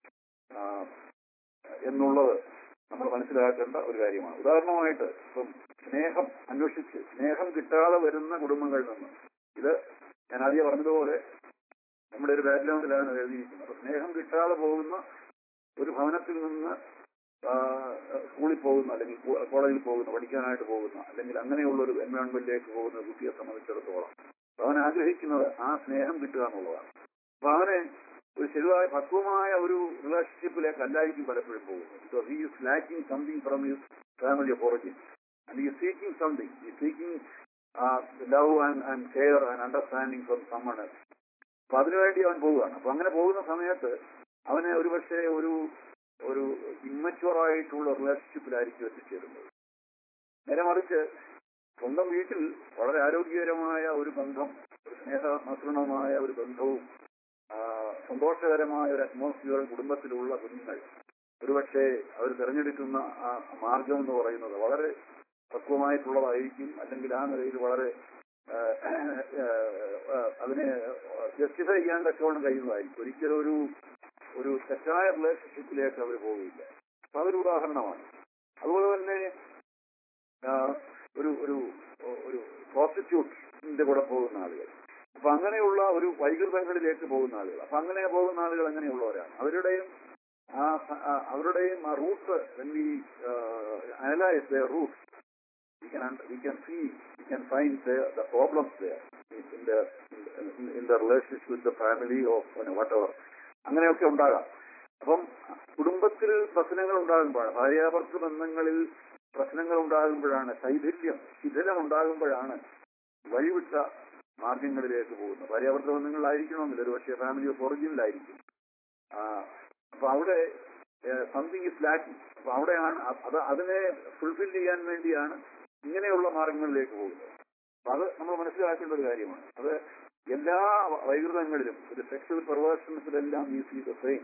എന്നുള്ളത് നമ്മൾ മനസ്സിലാക്കേണ്ട ഒരു കാര്യമാണ് ഉദാഹരണമായിട്ട് ഇപ്പം സ്നേഹം അന്വേഷിച്ച് സ്നേഹം കിട്ടാതെ വരുന്ന കുടുംബങ്ങളിൽ നിന്ന് ഇത് ഞാൻ ആദ്യം പറഞ്ഞതുപോലെ നമ്മുടെ ഒരു ബാക്ക്ഗ്രൗണ്ടിലാണ് എഴുതിയിരിക്കുന്നത് അപ്പൊ സ്നേഹം കിട്ടാതെ പോകുന്ന ഒരു ഭവനത്തിൽ നിന്ന് ആ, സ്കൂളിൽ പോകുന്ന അല്ലെങ്കിൽ കോ- കോളേജിൽ പോകുന്ന പഠിക്കാനായിട്ട് പോകുന്ന അല്ലെങ്കിൽ അങ്ങനെയുള്ള ഒരു എൻവയോൺമെന്റിലേക്ക് പോകുന്ന ഒരു കുട്ടിയെ സംബന്ധിച്ചിടത്തോളം അവൻ ആഗ്രഹിക്കുന്നത് ആ സ്നേഹം കിട്ടുക എന്നുള്ളതാണ് അപ്പൊ അവന് ഒരു ശരിയായ പക്വമായ ഒരു റിലേഷൻഷിപ്പിലേക്ക് അല്ലായിരിക്കും പലപ്പോഴും പോകുന്നത് because he is lacking something from his family of origin and ഈ സീക്കിംഗ് സംതിങ് ഈ seeking love and and care and understanding from someone അപ്പൊ അതിനുവേണ്ടി അവൻ പോവുകയാണ് അപ്പൊ അങ്ങനെ പോകുന്ന സമയത്ത് അവന് ഒരുപക്ഷെ ഒരു ഒരു ഇമ്മച്ചുവർ ആയിട്ടുള്ള റിലേഷൻഷിപ്പിലായിരിക്കും എത്തിച്ചേരുന്നത് നേരെ മറിച്ച് സ്വന്തം വീട്ടിൽ വളരെ ആരോഗ്യകരമായ ഒരു ബന്ധം ഒരു സ്നേഹമസൃണമായ ഒരു ബന്ധവും ആ, സന്തോഷകരമായ ഒരു അറ്റ്മോസ്ഫിയർ കുടുംബത്തിലുള്ള കുഞ്ഞുങ്ങൾ ഒരുപക്ഷെ അവർ തിരഞ്ഞെടുക്കുന്ന ആ മാർഗം എന്ന് പറയുന്നത് വളരെ പക്വമായിട്ടുള്ളതായിരിക്കും അല്ലെങ്കിൽ ആ നിലയിൽ വളരെ ഏഹ്, ഏഹ്, ഏഹ്, അതിനെ ജസ്റ്റിഫൈ ചെയ്യാൻ തക്കവണ്ണം കഴിയുന്നതായിരിക്കും ഒരിക്കലും ഒരു ഒരു തെറ്റായ റിലേഷൻഷിപ്പിലേക്ക് അവർ പോകില്ല അപ്പൊ അതൊരു ഉദാഹരണമാണ് അതുപോലെ തന്നെ ആ, ഒരു ഒരു ഒരു പ്രോസ്റ്റിറ്റ്യൂട്ടിന്റെ കൂടെ പോകുന്ന ആളുകൾ അപ്പൊ അങ്ങനെയുള്ള ഒരു വൈകൃതങ്ങളിലേക്ക് പോകുന്ന ആളുകൾ അപ്പൊ അങ്ങനെ പോകുന്ന ആളുകൾ അങ്ങനെയുള്ളവരാണ് അവരുടെയും ആ സ- ആ അവരുടെയും ആ root analyse the root we can un- we can see we can find the the problems there in in the in, in the relationship with the family or you know, whatever അങ്ങനെയൊക്കെ ഉണ്ടാകാം അപ്പം കുടുംബത്തിൽ പ്രശ്നങ്ങൾ ഉണ്ടാകുമ്പോഴാണ് ഭാര്യാഭർത്തൃ ബന്ധങ്ങളിൽ പ്രശ്നങ്ങൾ ഉണ്ടാകുമ്പോഴാണ് ശൈഥില്യം ശിഥിലം ഉണ്ടാകുമ്പോഴാണ് വഴിവിട്ട മാർഗങ്ങളിലേക്ക് പോകുന്നത് ഭാര്യാഭർത്തൃ ബന്ധങ്ങളിലായിരിക്കണമെന്നില്ല ഒരു പക്ഷേ ഫാമിലി ഓഫ് ഒറിജിനിലായിരിക്കും ആ, അപ്പൊ അവിടെ സംതിങ് ഇസ് ലാക്കിംഗ് അപ്പൊ അവിടെയാണ് അ- അത് അതിനെ ഫുൾഫിൽ ചെയ്യാൻ വേണ്ടിയാണ് ഇങ്ങനെയുള്ള മാർഗങ്ങളിലേക്ക് പോകുന്നത് അപ്പൊ അത് നമ്മൾ മനസ്സിലാക്കേണ്ട ഒരു കാര്യമാണ് അത് എല്ലാ വൈകൃതങ്ങളിലും ഒരു സെക്ഷൽ പെർവേഷൻസിലെല്ലാം യൂസ് ചെയ്ത സെയിം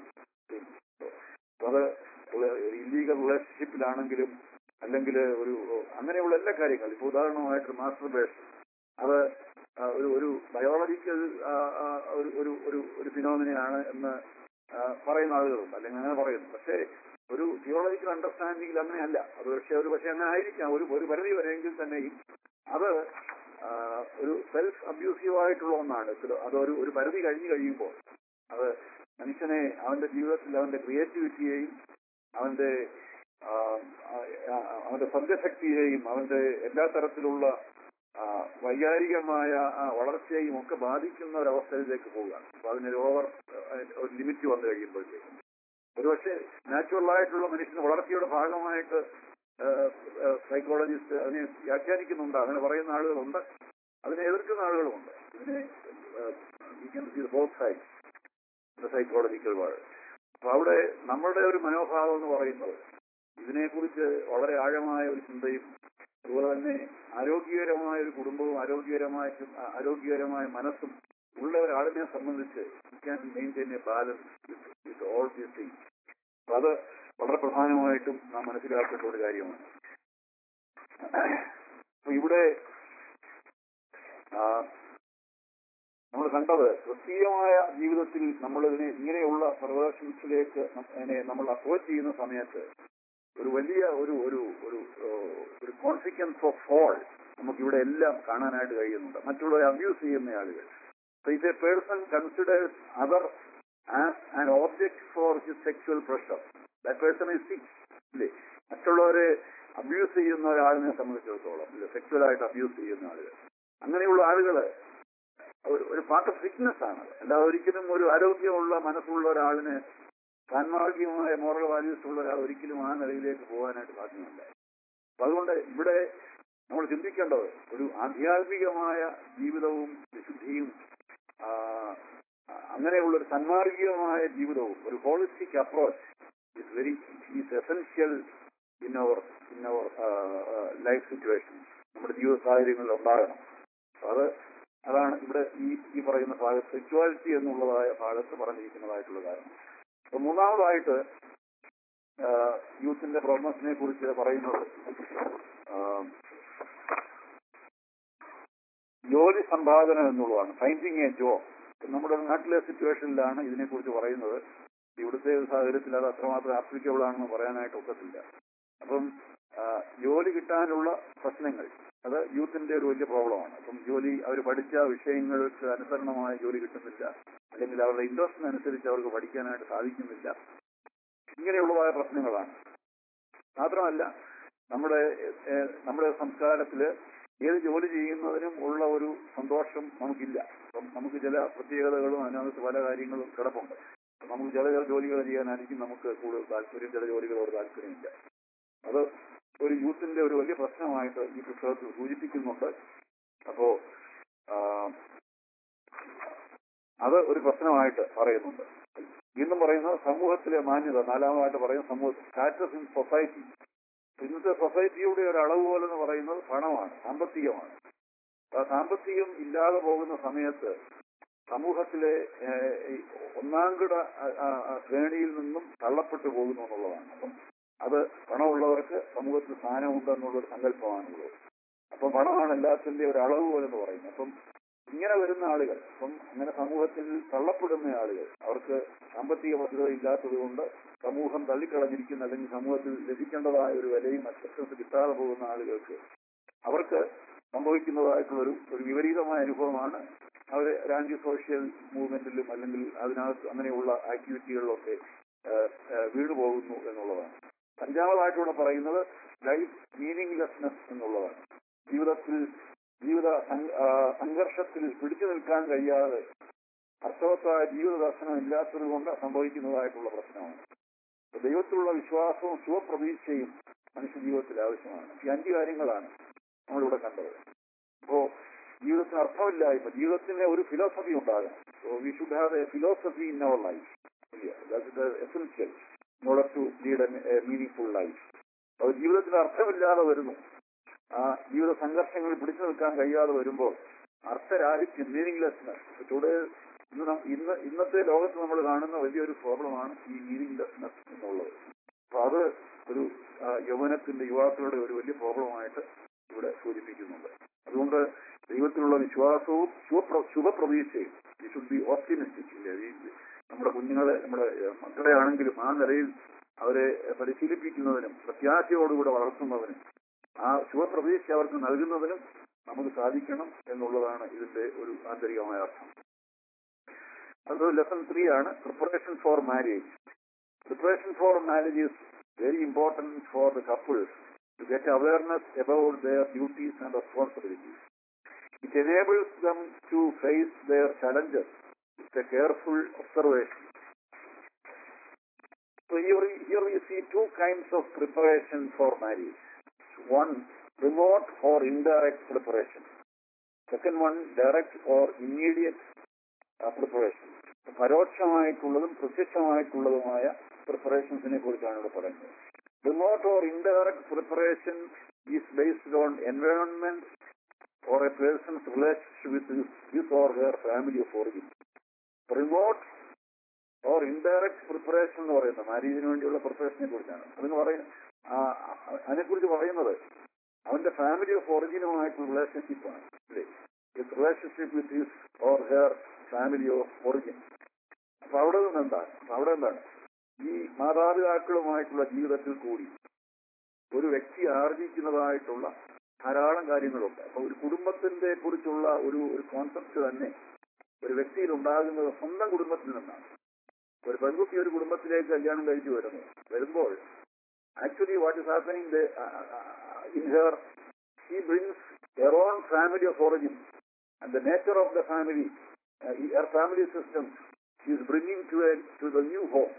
അത് ഇല്ലീഗൽ റിലേഷൻഷിപ്പിലാണെങ്കിലും അല്ലെങ്കിൽ ഒരു അങ്ങനെയുള്ള എല്ലാ കാര്യങ്ങളും ഇപ്പൊ ഉദാഹരണമായിട്ട് മാസ്റ്റർബേഷൻ അത് ആ, ഒരു ഒരു ബയോളജിക്കൽ ഒരു ഒരു ഒരു ഒരു ഫിനോമിനയാണ് എന്ന് ആ, പറയുന്ന ആളുകളുണ്ട് അല്ലെങ്കിൽ അങ്ങനെ പറയുന്നു പക്ഷേ ഒരു തിയോളജിക്കൽ അണ്ടർസ്റ്റാൻഡിങ്ങിൽ അങ്ങനെയല്ല അത് പക്ഷേ ഒരു പക്ഷേ അങ്ങനെ ആയിരിക്കാം ഒരു ഒരു പരിധി വരെയെങ്കിൽ തന്നെയും അത് ആ, ഒരു സെൽഫ് അബ്യൂസീവ് ആയിട്ടുള്ള ഒന്നാണ് ഇത് അതൊരു ഒരു പരിധി കഴിഞ്ഞു കഴിയുമ്പോൾ അത് മനുഷ്യനെ അവന്റെ ജീവിതത്തിൽ അവന്റെ ക്രിയേറ്റിവിറ്റിയെയും അവന്റെ ആ, ആ, ആ, അവന്റെ സദ്യശക്തിയെയും അവന്റെ എല്ലാ തരത്തിലുള്ള ആ, വൈകാരികമായ ആ വളർച്ചയെയും ഒക്കെ ബാധിക്കുന്ന ഒരവസ്ഥയിലേക്ക് പോവുകയാണ് അപ്പൊ അതിനൊരു ഓവർ ഒരു ലിമിറ്റ് വന്നു കഴിയുമ്പോഴത്തേക്കും ഒരുപക്ഷെ നാച്ചുറൽ ആയിട്ടുള്ള മനുഷ്യന്റെ വളർച്ചയുടെ ഭാഗമായിട്ട് സൈക്കോളജിസ്റ്റ് അതിനെ വ്യാഖ്യാനിക്കുന്നുണ്ട് അങ്ങനെ പറയുന്ന ആളുകളുണ്ട് അതിനെ എതിർക്കുന്ന ആളുകളുമുണ്ട് ഇതിനെ ബോത്ത് സൈഡ് സൈക്കോളജിക്കൽ വേൾഡ് അപ്പൊ അവിടെ നമ്മളുടെ ഒരു മനോഭാവം എന്ന് പറയുന്നത് ഇതിനെക്കുറിച്ച് വളരെ ആഴമായ ഒരു ചിന്തയും അതുപോലെ തന്നെ ആരോഗ്യകരമായ ഒരു കുടുംബവും ആരോഗ്യകരമായ ആരോഗ്യകരമായ മനസ്സും ഉള്ള ഒരാളിനെ സംബന്ധിച്ച് can maintain a balance with all these things അപ്പൊ അത് വളരെ പ്രധാനമായിട്ടും നാം മനസ്സിലാക്കേണ്ട ഒരു കാര്യമാണ് അപ്പൊ ഇവിടെ നമ്മൾ കണ്ടത് ക്രിസ്തീയമായ ജീവിതത്തിൽ നമ്മൾ ഇതിനെ ഇങ്ങനെയുള്ള പെർവേഷൻസിലേക്ക് നമ്മൾ അപ്രോച്ച് ചെയ്യുന്ന സമയത്ത് ഒരു വലിയ ഒരു ഒരു ഒരു ഏഹ്, ഒരു കോൺസിക്വൻസ് ഓഫ് ഫോൾ നമുക്കിവിടെ എല്ലാം കാണാനായിട്ട് കഴിയുന്നുണ്ട് മറ്റുള്ളവരെ അബ്യൂസ് ചെയ്യുന്ന ആളുകൾ if a person considers other as an object for his sexual pressure that person is sick ഇല്ലേ മറ്റുള്ളവരെ അബ്യൂസ് ചെയ്യുന്ന ഒരാളിനെ സംബന്ധിച്ചിടത്തോളം ഇല്ല സെക്ഷുവലായിട്ട് അബ്യൂസ് ചെയ്യുന്ന ആളുകൾ അങ്ങനെയുള്ള ആളുകള് ഒരു ഒരു പാർട്ട് ഓഫ് ഫിറ്റ്നസ് ആണ് അല്ലാതെ ഒരിക്കലും ഒരു ആരോഗ്യമുള്ള മനസ്സുള്ള ഒരാളിന് സാൻമാർഗികമായ മോറൽ വാല്യൂസ് ഉള്ള ഒരാൾ ഒരിക്കലും ആ നിലയിലേക്ക് പോകാനായിട്ട് സാധ്യമല്ല അപ്പൊ അതുകൊണ്ട് ഇവിടെ നമ്മൾ ചിന്തിക്കേണ്ടത് ഒരു ആധ്യാത്മികമായ ജീവിതവും വിശുദ്ധിയും ആ, അങ്ങനെയുള്ള ഒരു സന്മാർഗികമായ ജീവിതവും ഒരു holistic approach is very is essential in our in our life situation നമ്മുടെ ജീവിത സാഹചര്യങ്ങളിൽ ഉണ്ടാകണം അപ്പൊ അത് അതാണ് ഇവിടെ ഈ ഈ പറയുന്ന ഭാഗത്ത് സെക്ച്വാലിറ്റി എന്നുള്ളതായ ഭാഗത്ത് പറഞ്ഞിരിക്കുന്നതായിട്ടുള്ള കാര്യം അപ്പൊ മൂന്നാമതായിട്ട് യൂത്തിന്റെ പ്രോബ്ലംസിനെ കുറിച്ച് പറയുന്നത് ആ, ജോലി സമ്പാദനം എന്നുള്ളതാണ് ഫൈൻഡിങ് എ ജോബ് നമ്മുടെ നാട്ടിലെ സിറ്റുവേഷനിലാണ് ഇതിനെക്കുറിച്ച് പറയുന്നത് ഇവിടുത്തെ സാഹചര്യത്തിൽ അത് അത്രമാത്രം ആപ്ലിക്കബിൾ ആണെന്ന് പറയാനായിട്ട് ഒക്കത്തില്ല അപ്പം ആ, ജോലി കിട്ടാനുള്ള പ്രശ്നങ്ങൾ അത് യൂത്തിന്റെ ഒരു വലിയ പ്രോബ്ലമാണ് അപ്പം ജോലി അവർ പഠിച്ച വിഷയങ്ങൾക്ക് അനുസരണമായ ജോലി കിട്ടുന്നില്ല അല്ലെങ്കിൽ അവരുടെ ഇൻട്രസ്റ്റിനനുസരിച്ച് അവർക്ക് പഠിക്കാനായിട്ട് സാധിക്കുന്നില്ല ഇങ്ങനെയുള്ളതായ പ്രശ്നങ്ങളാണ് മാത്രമല്ല നമ്മുടെ ഏഹ്, നമ്മുടെ സംസ്കാരത്തില് ഏത് ജോലി ചെയ്യുന്നതിനും ഉള്ള ഒരു സന്തോഷം നമുക്കില്ല അപ്പം നമുക്ക് ചില പ്രത്യേകതകളും അതിനകത്ത് പല കാര്യങ്ങളും കിടപ്പുണ്ട് അപ്പം നമുക്ക് ചില ചില ജോലികൾ ചെയ്യാനായിരിക്കും നമുക്ക് കൂടുതൽ താല്പര്യം ചില ജോലികളോട് താല്പര്യമില്ല അത് ഒരു യൂത്തിന്റെ ഒരു വലിയ പ്രശ്നമായിട്ട് ഈ പുസ്തകത്തിൽ സൂചിപ്പിക്കുന്നുണ്ട് അപ്പോ ആ, അത് ഒരു പ്രശ്നമായിട്ട് പറയുന്നുണ്ട് വീണ്ടും പറയുന്നത് സമൂഹത്തിലെ മാന്യത നാലാമതായിട്ട് പറയുന്ന സമൂഹ സ്റ്റാറ്റസ് ഇൻ സൊസൈറ്റി ഇന്നത്തെ സൊസൈറ്റിയുടെ ഒരു അളവ് പോലെ എന്ന് പറയുന്നത് പണമാണ് സാമ്പത്തികമാണ് ആ സാമ്പത്തികം ഇല്ലാതെ പോകുന്ന സമയത്ത് സമൂഹത്തിലെ ഏഹ്, ഈ ഒന്നാംകിട ആ- ആ- ആ ശ്രേണിയിൽ നിന്നും തള്ളപ്പെട്ടു പോകുന്നു എന്നുള്ളതാണ് അപ്പം അത് പണമുള്ളവർക്ക് സമൂഹത്തിൽ സ്ഥാനമുണ്ട് എന്നുള്ളൊരു സങ്കല്പമാണുള്ളത് അപ്പൊ പണമാണ് എല്ലാത്തിന്റെ ഒരു അളവ് പോലെന്ന് പറയുന്നത് അപ്പം ഇങ്ങനെ വരുന്ന ആളുകൾ അപ്പം അങ്ങനെ സമൂഹത്തിൽ തള്ളപ്പെടുന്ന ആളുകൾ അവർക്ക് സാമ്പത്തിക ഭദ്രത ഇല്ലാത്തത് കൊണ്ട് സമൂഹം തള്ളിക്കളഞ്ഞിരിക്കുന്ന അല്ലെങ്കിൽ സമൂഹത്തിൽ ലഭിക്കേണ്ടതായ ഒരു വിലയും അക്സെപ്റ്റൻസ് കിട്ടാതെ പോകുന്ന ആളുകൾക്ക് അവർക്ക് സംഭവിക്കുന്നതായിട്ടുള്ള ഒരു ഒരു വിപരീതമായ അനുഭവമാണ് അവർ ആന്റി സോഷ്യൽ മൂവ്മെന്റിലും അല്ലെങ്കിൽ അതിനകത്ത് അങ്ങനെയുള്ള ആക്ടിവിറ്റികളിലൊക്കെ വീണു പോകുന്നു എന്നുള്ളതാണ് അഞ്ചാമതായിട്ടൂടെ പറയുന്നത് ലൈഫ് മീനിങ്ലെസ്നെസ് എന്നുള്ളതാണ് ജീവിതത്തിൽ ജീവിത സം- ആ, സംഘർഷത്തിൽ പിടിച്ചു നിൽക്കാൻ കഴിയാതെ അർത്ഥവത്തായ ജീവിത ദർശനം ഇല്ലാത്തത് കൊണ്ട് സംഭവിക്കുന്നതായിട്ടുള്ള പ്രശ്നമാണ് അപ്പൊ ദൈവത്തിലുള്ള വിശ്വാസവും ശുഭപ്രതീക്ഷയും മനുഷ്യ ജീവിതത്തിൽ ആവശ്യമാണ് ഈ അഞ്ച് കാര്യങ്ങളാണ് നമ്മളിവിടെ കണ്ടത് അപ്പോ ജീവിതത്തിന് അർത്ഥമില്ലായ്മ ജീവിതത്തിന് ഒരു ഫിലോസഫി ഉണ്ടാകണം we should have a philosophy in our life essential in order to lead a meaningful life അത് ജീവിതത്തിന് അർത്ഥമില്ലാതെ വരുന്നു ആ ജീവിത സംഘർഷങ്ങളിൽ പിടിച്ചു നിൽക്കാൻ കഴിയാതെ വരുമ്പോൾ അർത്ഥരാഹിത്യം മീനിങ്ലെസ്നെസ് ടുഡേ ഇന്ന് നം- ഇന്ന് ഇന്നത്തെ ലോകത്ത് നമ്മൾ കാണുന്ന വലിയൊരു പ്രോബ്ലമാണ് ഈ മീനിങ്ലെസ്നെസ് എന്നുള്ളത് അപ്പൊ അത് ഒരു ആ, യൗവനത്തിന്റെ യുവാക്കളുടെ ഒരു വലിയ പ്രോബ്ലമായിട്ട് ഇവിടെ സൂചിപ്പിക്കുന്നുണ്ട് അതുകൊണ്ട് ദൈവത്തിലുള്ള വിശ്വാസവും ശുഭപ്ര ശുഭപ്രതീക്ഷയും ഈ ഷുഡ് ബി ഓപ്റ്റിമിസ്റ്റിക് ഇല്ലേ ഈ നമ്മുടെ കുഞ്ഞുങ്ങളെ നമ്മുടെ ഏഹ്, മക്കളെ ആണെങ്കിലും ആ നിലയിൽ അവരെ പരിശീലിപ്പിക്കുന്നതിനും പ്രത്യാശയോടുകൂടെ വളർത്തുന്നതിനും ആ ശുഭപ്രതീക്ഷ അവർക്ക് നൽകുന്നതിനും നമുക്ക് സാധിക്കണം എന്നുള്ളതാണ് ഇതിന്റെ ഒരു ആന്തരികമായ അർത്ഥം അത് ലെസൺ ത്രീ ആണ് preparation for marriage preparation for marriage is very important for the couples to get awareness about their duties and responsibilities. It enables them to face their challenges with a careful observation. So here, here we see two kinds of preparation for marriage. One, remote or indirect preparation. Second one, direct or immediate uh, preparation. പരോക്ഷമായിട്ടുള്ളതും പ്രത്യക്ഷമായിട്ടുള്ളതുമായ പ്രിപ്പറേഷൻസിനെ കുറിച്ചാണ് ഇവിടെ പറയുന്നത് remote or indirect preparation is based on environment or a person's relationship with his, his or her family of origin. Remote or indirect preparation എന്ന് പറയുന്നത് മാരേജിന് വേണ്ടിയുള്ള പ്രിപ്പറേഷനെ കുറിച്ചാണ് അതിന് പറയും അതിനെക്കുറിച്ച് പറയുന്നത് അവന്റെ ഫാമിലി ഓഫ് ഒറിജിനുമായിട്ടുള്ള റിലേഷൻഷിപ്പാണ് അല്ലേ relationship with his or her family of origin അപ്പൊ അവിടെ നിന്ന് എന്താണ് അപ്പൊ അവിടെ എന്താണ് ഈ മാതാപിതാക്കളുമായിട്ടുള്ള ജീവിതത്തിൽ കൂടി ഒരു വ്യക്തി ആർജിക്കുന്നതായിട്ടുള്ള ധാരാളം കാര്യങ്ങളുണ്ട് അപ്പൊ ഒരു കുടുംബത്തിന്റെ കുറിച്ചുള്ള ഒരു ഒരു കോൺസെപ്റ്റ് തന്നെ ഒരു വ്യക്തിയിൽ ഉണ്ടാകുന്നത് സ്വന്തം കുടുംബത്തിൽ നിന്നാണ് ഒരു പെൺകുട്ടി ഒരു കുടുംബത്തിലേക്ക് കല്യാണം കഴിച്ചു വരുന്നു വരുമ്പോൾ actually what is happening in her she brings her own family of origin and the nature of the family uh family system she is bringing to to the new home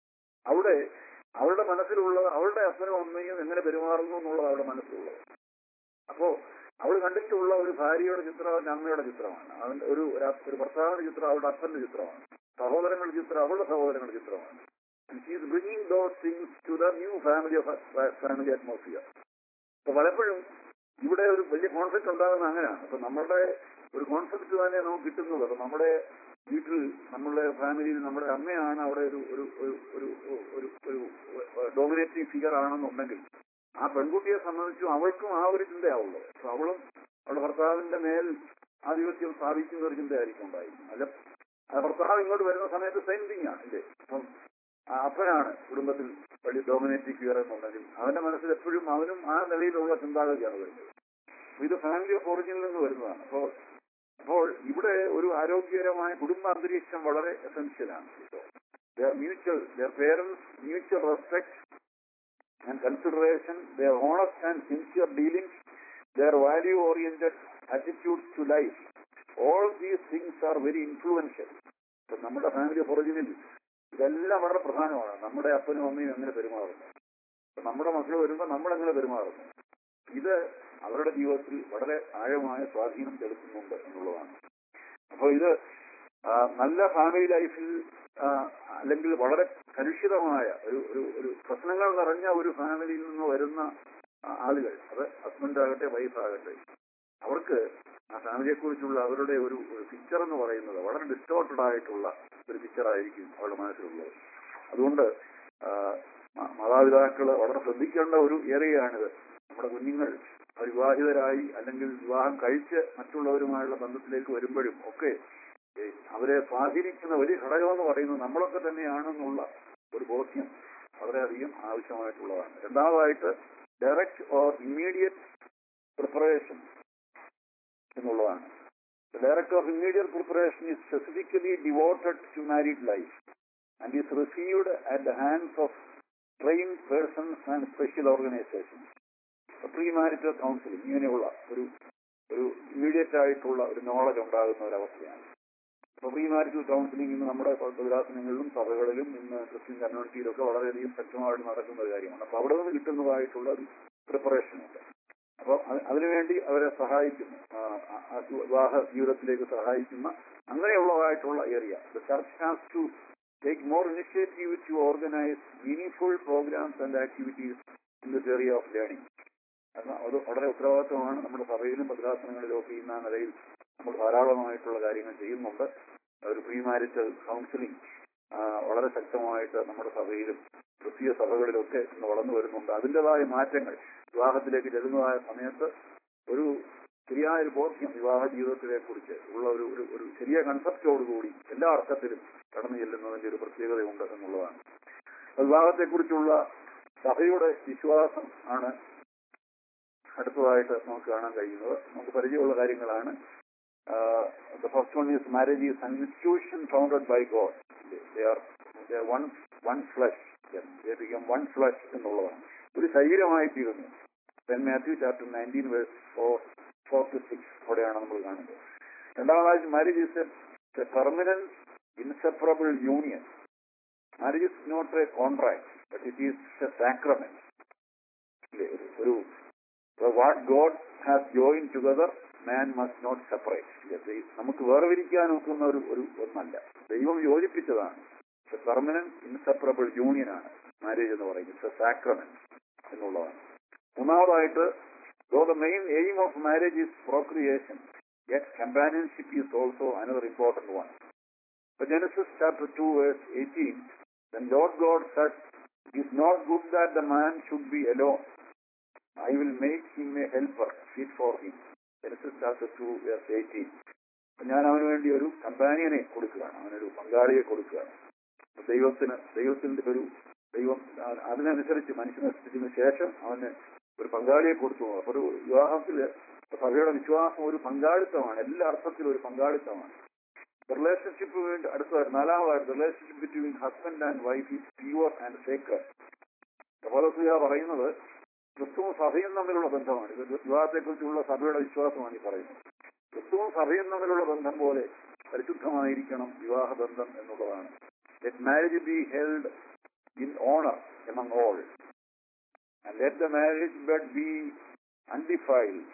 അവിടെ അവളുടെ മനസ്സിലുള്ള അവളുടെ അപ്പനും അമ്മയും എങ്ങനെ പെരുമാറുന്നു എന്നുള്ളത് അവളുടെ മനസ്സിലുള്ളത് അപ്പോ അവൾ കണ്ടിട്ടുള്ള ഒരു ഭാര്യയുടെ ചിത്രം അവന്റെ അമ്മയുടെ ചിത്രമാണ് അവന്റെ ഒരു ഒരു ഭർത്താവിന്റെ ചിത്രം അവളുടെ അപ്പന്റെ ചിത്രമാണ് സഹോദരങ്ങളുടെ ചിത്രം അവളുടെ സഹോദരങ്ങളുടെ ചിത്രമാണ് she's bringing those things to the new family of family atmosphere അപ്പൊ പലപ്പോഴും ഇവിടെ ഒരു വലിയ കോൺഫ്ലിക്ട് ഉണ്ടാകുന്ന അങ്ങനെയാണ് അപ്പൊ നമ്മുടെ ഒരു കോൺഫ്ലിക്ട് തന്നെ നമുക്ക് കിട്ടുന്നത് അപ്പൊ നമ്മുടെ വീട്ടിൽ നമ്മളുടെ ഫാമിലിയിൽ നമ്മുടെ അമ്മയാണ് അവിടെ ഒരു ഒരു ഒരു ഒരു ഒരു ഒരു ഡോമിനേറ്റിംഗ് ഫിഗർ ആണെന്നുണ്ടെങ്കിൽ ആ പെൺകുട്ടിയെ സംബന്ധിച്ചും അവൾക്കും ആ ഒരു ചിന്തയാവുള്ളൂ അപ്പൊ അവളും അവളുടെ ഭർത്താവിന്റെ മേൽ ആധിപത്യം സ്ഥാപിക്കുന്ന ഒരു ചിന്തയായിരിക്കും ഉണ്ടായിരിക്കും അല്ല ആ ഭർത്താവ് ഇങ്ങോട്ട് വരുന്ന സമയത്ത് സെയിം തിങ് ആണ് ഇല്ലേ അപ്പം ആ അപ്പനാണ് കുടുംബത്തിൽ വലിയ ഡോമിനേറ്റിംഗ് ഫിഗർ എന്നുണ്ടെങ്കിൽ അവന്റെ മനസ്സിൽ എപ്പോഴും അവനും ആ നിലയിലുള്ള ചിന്താഗതിയാണ് വരുന്നത് അപ്പൊ ഇത് ഫാമിലി ഓഫ് ഒറിജിനിൽ നിന്ന് വരുന്നതാണ് അപ്പോൾ അപ്പോൾ ഇവിടെ ഒരു ആരോഗ്യകരമായ കുടുംബ അന്തരീക്ഷം വളരെ എസെൻഷ്യലാണ് mutual parents mutual respect and consideration their honest and sincere dealings their value oriented attitudes to life. All these things are very influential. ഇപ്പൊ നമ്മുടെ ഫാമിലി ഓഫ് ഒറിജിനിൽ ഇതെല്ലാം വളരെ പ്രധാനമാണ് നമ്മുടെ അപ്പനും അമ്മയും എങ്ങനെ പെരുമാറുന്നു ഇപ്പൊ നമ്മുടെ മക്കൾ വരുമ്പോൾ നമ്മൾ എങ്ങനെ പെരുമാറുന്നു ഇത് അവരുടെ ജീവിതത്തിൽ വളരെ ആഴമായ സ്വാധീനം ചെലുത്തുന്നുണ്ട് എന്നുള്ളതാണ് അപ്പോൾ ഇത് ആ, നല്ല ഫാമിലി ലൈഫിൽ ആ, അല്ലെങ്കിൽ വളരെ കലുഷിതമായ ഒരു ഒരു ഒരു പ്രശ്നങ്ങൾ നിറഞ്ഞ ഒരു ഫാമിലിയിൽ നിന്ന് വരുന്ന ആ, ആളുകൾ അത് ഹസ്ബൻഡ് ആകട്ടെ വൈഫ് ആകട്ടെ അവർക്ക് ആ ഫാമിലിയെ കുറിച്ചുള്ള അവരുടെ ഒരു ഒരു പിക്ചർ എന്ന് പറയുന്നത് വളരെ ഡിസ്റ്റോർട്ടഡ് ആയിട്ടുള്ള ഒരു പിക്ചർ ആയിരിക്കും അവരുടെ മനസ്സിലുള്ളത് അതുകൊണ്ട് ആ, മ- മാതാപിതാക്കള് വളരെ ശ്രദ്ധിക്കേണ്ട ഒരു ഏരിയയാണിത് നമ്മുടെ കുഞ്ഞുങ്ങൾ അവർ വിവാഹിതരായി അല്ലെങ്കിൽ വിവാഹം കഴിച്ച് മറ്റുള്ളവരുമായുള്ള ബന്ധത്തിലേക്ക് വരുമ്പോഴും ഒക്കെ ഏ, അവരെ സ്വാധീനിക്കുന്ന വലിയ ഘടകം എന്ന് പറയുന്നത് നമ്മളൊക്കെ തന്നെയാണെന്നുള്ള ഒരു ബോധ്യം വളരെയധികം ആവശ്യമായിട്ടുള്ളതാണ് രണ്ടാമതായിട്ട് ഡയറക്റ്റ് ഓർ ഇമ്മീഡിയറ്റ് പ്രിപ്പറേഷൻ എന്നുള്ളതാണ് The director of immediate preparation is specifically devoted to married life and is received at the hands of trained persons and special organizations. Premarital counselling ഇങ്ങനെയുള്ള ഒരു ഒരു ഇമ്മീഡിയറ്റ് ആയിട്ടുള്ള ഒരു നോളജ് ഉണ്ടാകുന്ന ഒരു അവസ്ഥയാണ് അപ്പോൾ പ്രീമാരിറ്റൽ കൗൺസിലിംഗ് ഇന്ന് നമ്മുടെ വിലാസനങ്ങളിലും സഭകളിലും ഇന്ന് ക്രിസ്ത്യൻ കമ്മ്യൂണിറ്റിയിലൊക്കെ വളരെയധികം ശക്തമായിട്ട് നടക്കുന്ന ഒരു കാര്യമാണ് അപ്പോൾ അവിടെ നിന്ന് കിട്ടുന്നതായിട്ടുള്ള ഒരു പ്രിപ്പറേഷൻ ഉണ്ട് അപ്പോൾ അതിനുവേണ്ടി അവരെ സഹായിക്കുന്നു ആ, ആ, ആ വിവാഹ ജീവിതത്തിലേക്ക് സഹായിക്കുന്ന അങ്ങനെയുള്ളതായിട്ടുള്ള area the church has to take more initiative to organise meaning programmes and activities in this area of learning കാരണം അത് വളരെ ഉത്തരവാദിത്വമാണ് നമ്മുടെ സഭയിലും ഭദ്രാസനങ്ങളിലും ഒക്കെ ഇന്ന നിലയിൽ നമ്മൾ ധാരാളമായിട്ടുള്ള കാര്യങ്ങൾ ചെയ്യുന്നുണ്ട് ഒരു പ്രീ മാരിറ്റൽ കൗൺസിലിംഗ് വളരെ ശക്തമായിട്ട് നമ്മുടെ സഭയിലും ക്രിസ്തീയ സഭകളിലൊക്കെ ഇന്ന് വളർന്നു വരുന്നുണ്ട് അതിൻ്റെതായ മാറ്റങ്ങൾ വിവാഹത്തിലേക്ക് ചെല്ലുന്നതായ സമയത്ത് ഒരു ശരിയായ ഒരു ബോധ്യം വിവാഹ ജീവിതത്തിനെ കുറിച്ച് ഉള്ള ഒരു ഒരു ഒരു ശരിയ കൺസെപ്റ്റോടുകൂടി എല്ലാ അർത്ഥത്തിലും കടന്നു ചെല്ലുന്നതിന്റെ ഒരു പ്രത്യേകതയുണ്ട് എന്നുള്ളതാണ് വിവാഹത്തെക്കുറിച്ചുള്ള സഭയുടെ വിശ്വാസം ആണ് അടുത്തതായിട്ട് നമുക്ക് കാണാൻ കഴിയുന്നത് നമുക്ക് പരിചയമുള്ള കാര്യങ്ങളാണ് the first one is marriage is an institution founded by God. They are they are one one flesh. They become one flesh എന്നുള്ളതാണ് ഒരു ശരീരമായി തീരുന്നു Then Matthew chapter 19 verse 4 4 to 6 അവിടെയാണ് നമ്മൾ കാണുന്നത് രണ്ടാമതായി marriage is a permanent inseparable union marriage is not a contract but it is a sacrament ഒരു what God has join together man must not separate നമുക്ക് വേർതിരിക്കാൻ നോക്കുന്ന ഒരു ഒരു ഒന്നല്ല ദൈവം യോജിപ്പിച്ചതാണ് പെർമനന്റ് ഇൻസെപ്പറബിൾ യൂണിയൻ ആണ് മാരേജ് എന്ന് പറയുന്നത് സാക്രമെന്റ് എന്നുള്ളതാണ് മൂന്നാമതായിട്ട് though the main aim of marriage is procreation yet companionship is also another important one Genesis chapter 2 verse 18 Then Lord God said, It is not good that the man should be alone. I will make him a helper fit for him. Genesis chapter 2 verse 18. അപ്പൊ ഞാൻ അവന് വേണ്ടി ഒരു കമ്പാനിയനെ കൊടുക്കുകയാണ് അവനൊരു പങ്കാളിയെ കൊടുക്കുകയാണ് അപ്പൊ ദൈവത്തിന് ദൈവത്തിന്റെ ഒരു ദൈവം ആ- അതിനനുസരിച്ച് മനുഷ്യനെ സൃഷ്ടിച്ചതിന് ശേഷം അവന് ഒരു പങ്കാളിയെ കൊടുത്തു അപ്പൊ ഒരു വിവാഹത്തില് സഭയുടെ വിശ്വാസം ഒരു പങ്കാളിത്തമാണ് എല്ലാ അർത്ഥത്തിലും ഒരു പങ്കാളിത്തമാണ് റിലേഷൻഷിപ്പ് വേണ്ടി അടുത്തതായിട്ട് നാലാമതായിട്ട് relationship between husband and wife is pure and sacred പൗലോസ്ലിഹ പറയുന്നത് ക്രിസ്തുവും സഭയും തമ്മിലുള്ള ബന്ധമാണ് ഇത് വിവാഹത്തെക്കുറിച്ചുള്ള സഭയുടെ വിശ്വാസമാണ് ഈ പറയുന്നത് ക്രിസ്തുവും സഭയും തമ്മിലുള്ള ബന്ധം പോലെ പരിശുദ്ധമായിരിക്കണം വിവാഹ ബന്ധം എന്നുള്ളതാണ് let marriage be held in honour among all and let the marriage bed be undefiled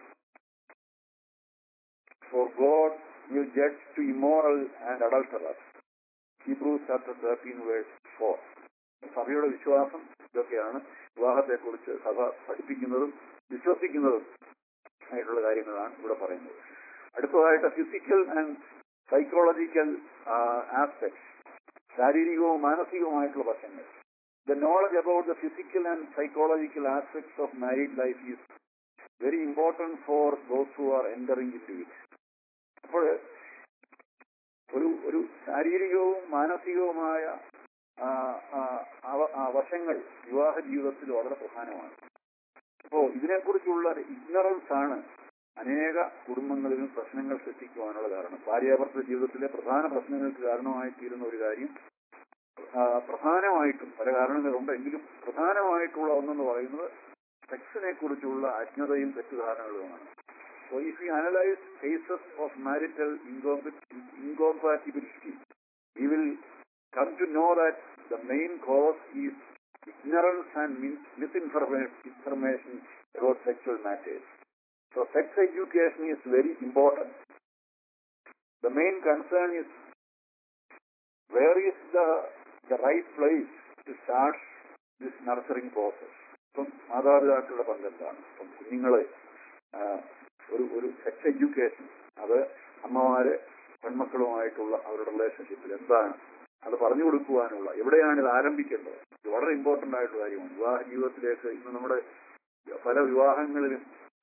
for God will judge to immoral and adulterers. Hebrews chapter 13 verse 4. സഭയുടെ വിശ്വാസം ഇതൊക്കെയാണ് വിവാഹത്തെക്കുറിച്ച് സഭ പഠിപ്പിക്കുന്നതും വിശ്വസിക്കുന്നതും ആയിട്ടുള്ള കാര്യങ്ങളാണ് ഇവിടെ പറയുന്നത് അടുത്തതായിട്ട് ഫിസിക്കൽ ആൻഡ് സൈക്കോളജിക്കൽ ആസ്പെക്ട് ശാരീരികവും മാനസികവുമായിട്ടുള്ള വശങ്ങൾ the knowledge about the physical and psychological aspects of married life is very important for those who are entering into it അപ്പോൾ ഒരു ഒരു ശാരീരികവും മാനസികവുമായ ആ, ആ, അവ- ആ വശങ്ങൾ വിവാഹ ജീവിതത്തിൽ വളരെ പ്രധാനമാണ് അപ്പോ ഇതിനെക്കുറിച്ചുള്ള ഇഗ്നറൻസ് ആണ് അനേക കുടുംബങ്ങളിലും പ്രശ്നങ്ങൾ സൃഷ്ടിക്കുവാനുള്ള കാരണം ഭാര്യാഭർത്തൃ ജീവിതത്തിലെ പ്രധാന പ്രശ്നങ്ങൾക്ക് കാരണമായി തീരുന്ന ഒരു കാര്യം ആ, പ്രധാനമായിട്ടും പല കാരണങ്ങളുണ്ട് എങ്കിലും പ്രധാനമായിട്ടുള്ള ഒന്നെന്ന് പറയുന്നത് സെക്സിനെ കുറിച്ചുള്ള അജ്ഞതയും തെറ്റിദ്ധാരണകളുമാണ് So if we analyze cases of marital incompat- incompatibility, we will come to know that the main cause is ignorance and mis- misinformation information about sexual matters. So sex education is very important. The main concern is where is the, the right place to start this nurturing process. ഇപ്പം മാതാപിതാക്കളുടെ പങ്കെന്താണ് ഇപ്പം കുഞ്ഞുങ്ങളെ ആ, ഒരു ഒരു sex education അത് അമ്മമാര് പെൺമക്കളുമായിട്ടുള്ള അവരുടെ റിലേഷൻഷിപ്പിൽ എന്താണ് അത് പറഞ്ഞു കൊടുക്കുവാനുള്ള എവിടെയാണ് ഇത് ആരംഭിക്കേണ്ടത് ഇത് വളരെ ഇമ്പോർട്ടന്റ് ആയിട്ടുള്ള കാര്യമാണ് വിവാഹ ജീവിതത്തിലേക്ക് ഇന്ന് നമ്മുടെ പല വിവാഹങ്ങളിലും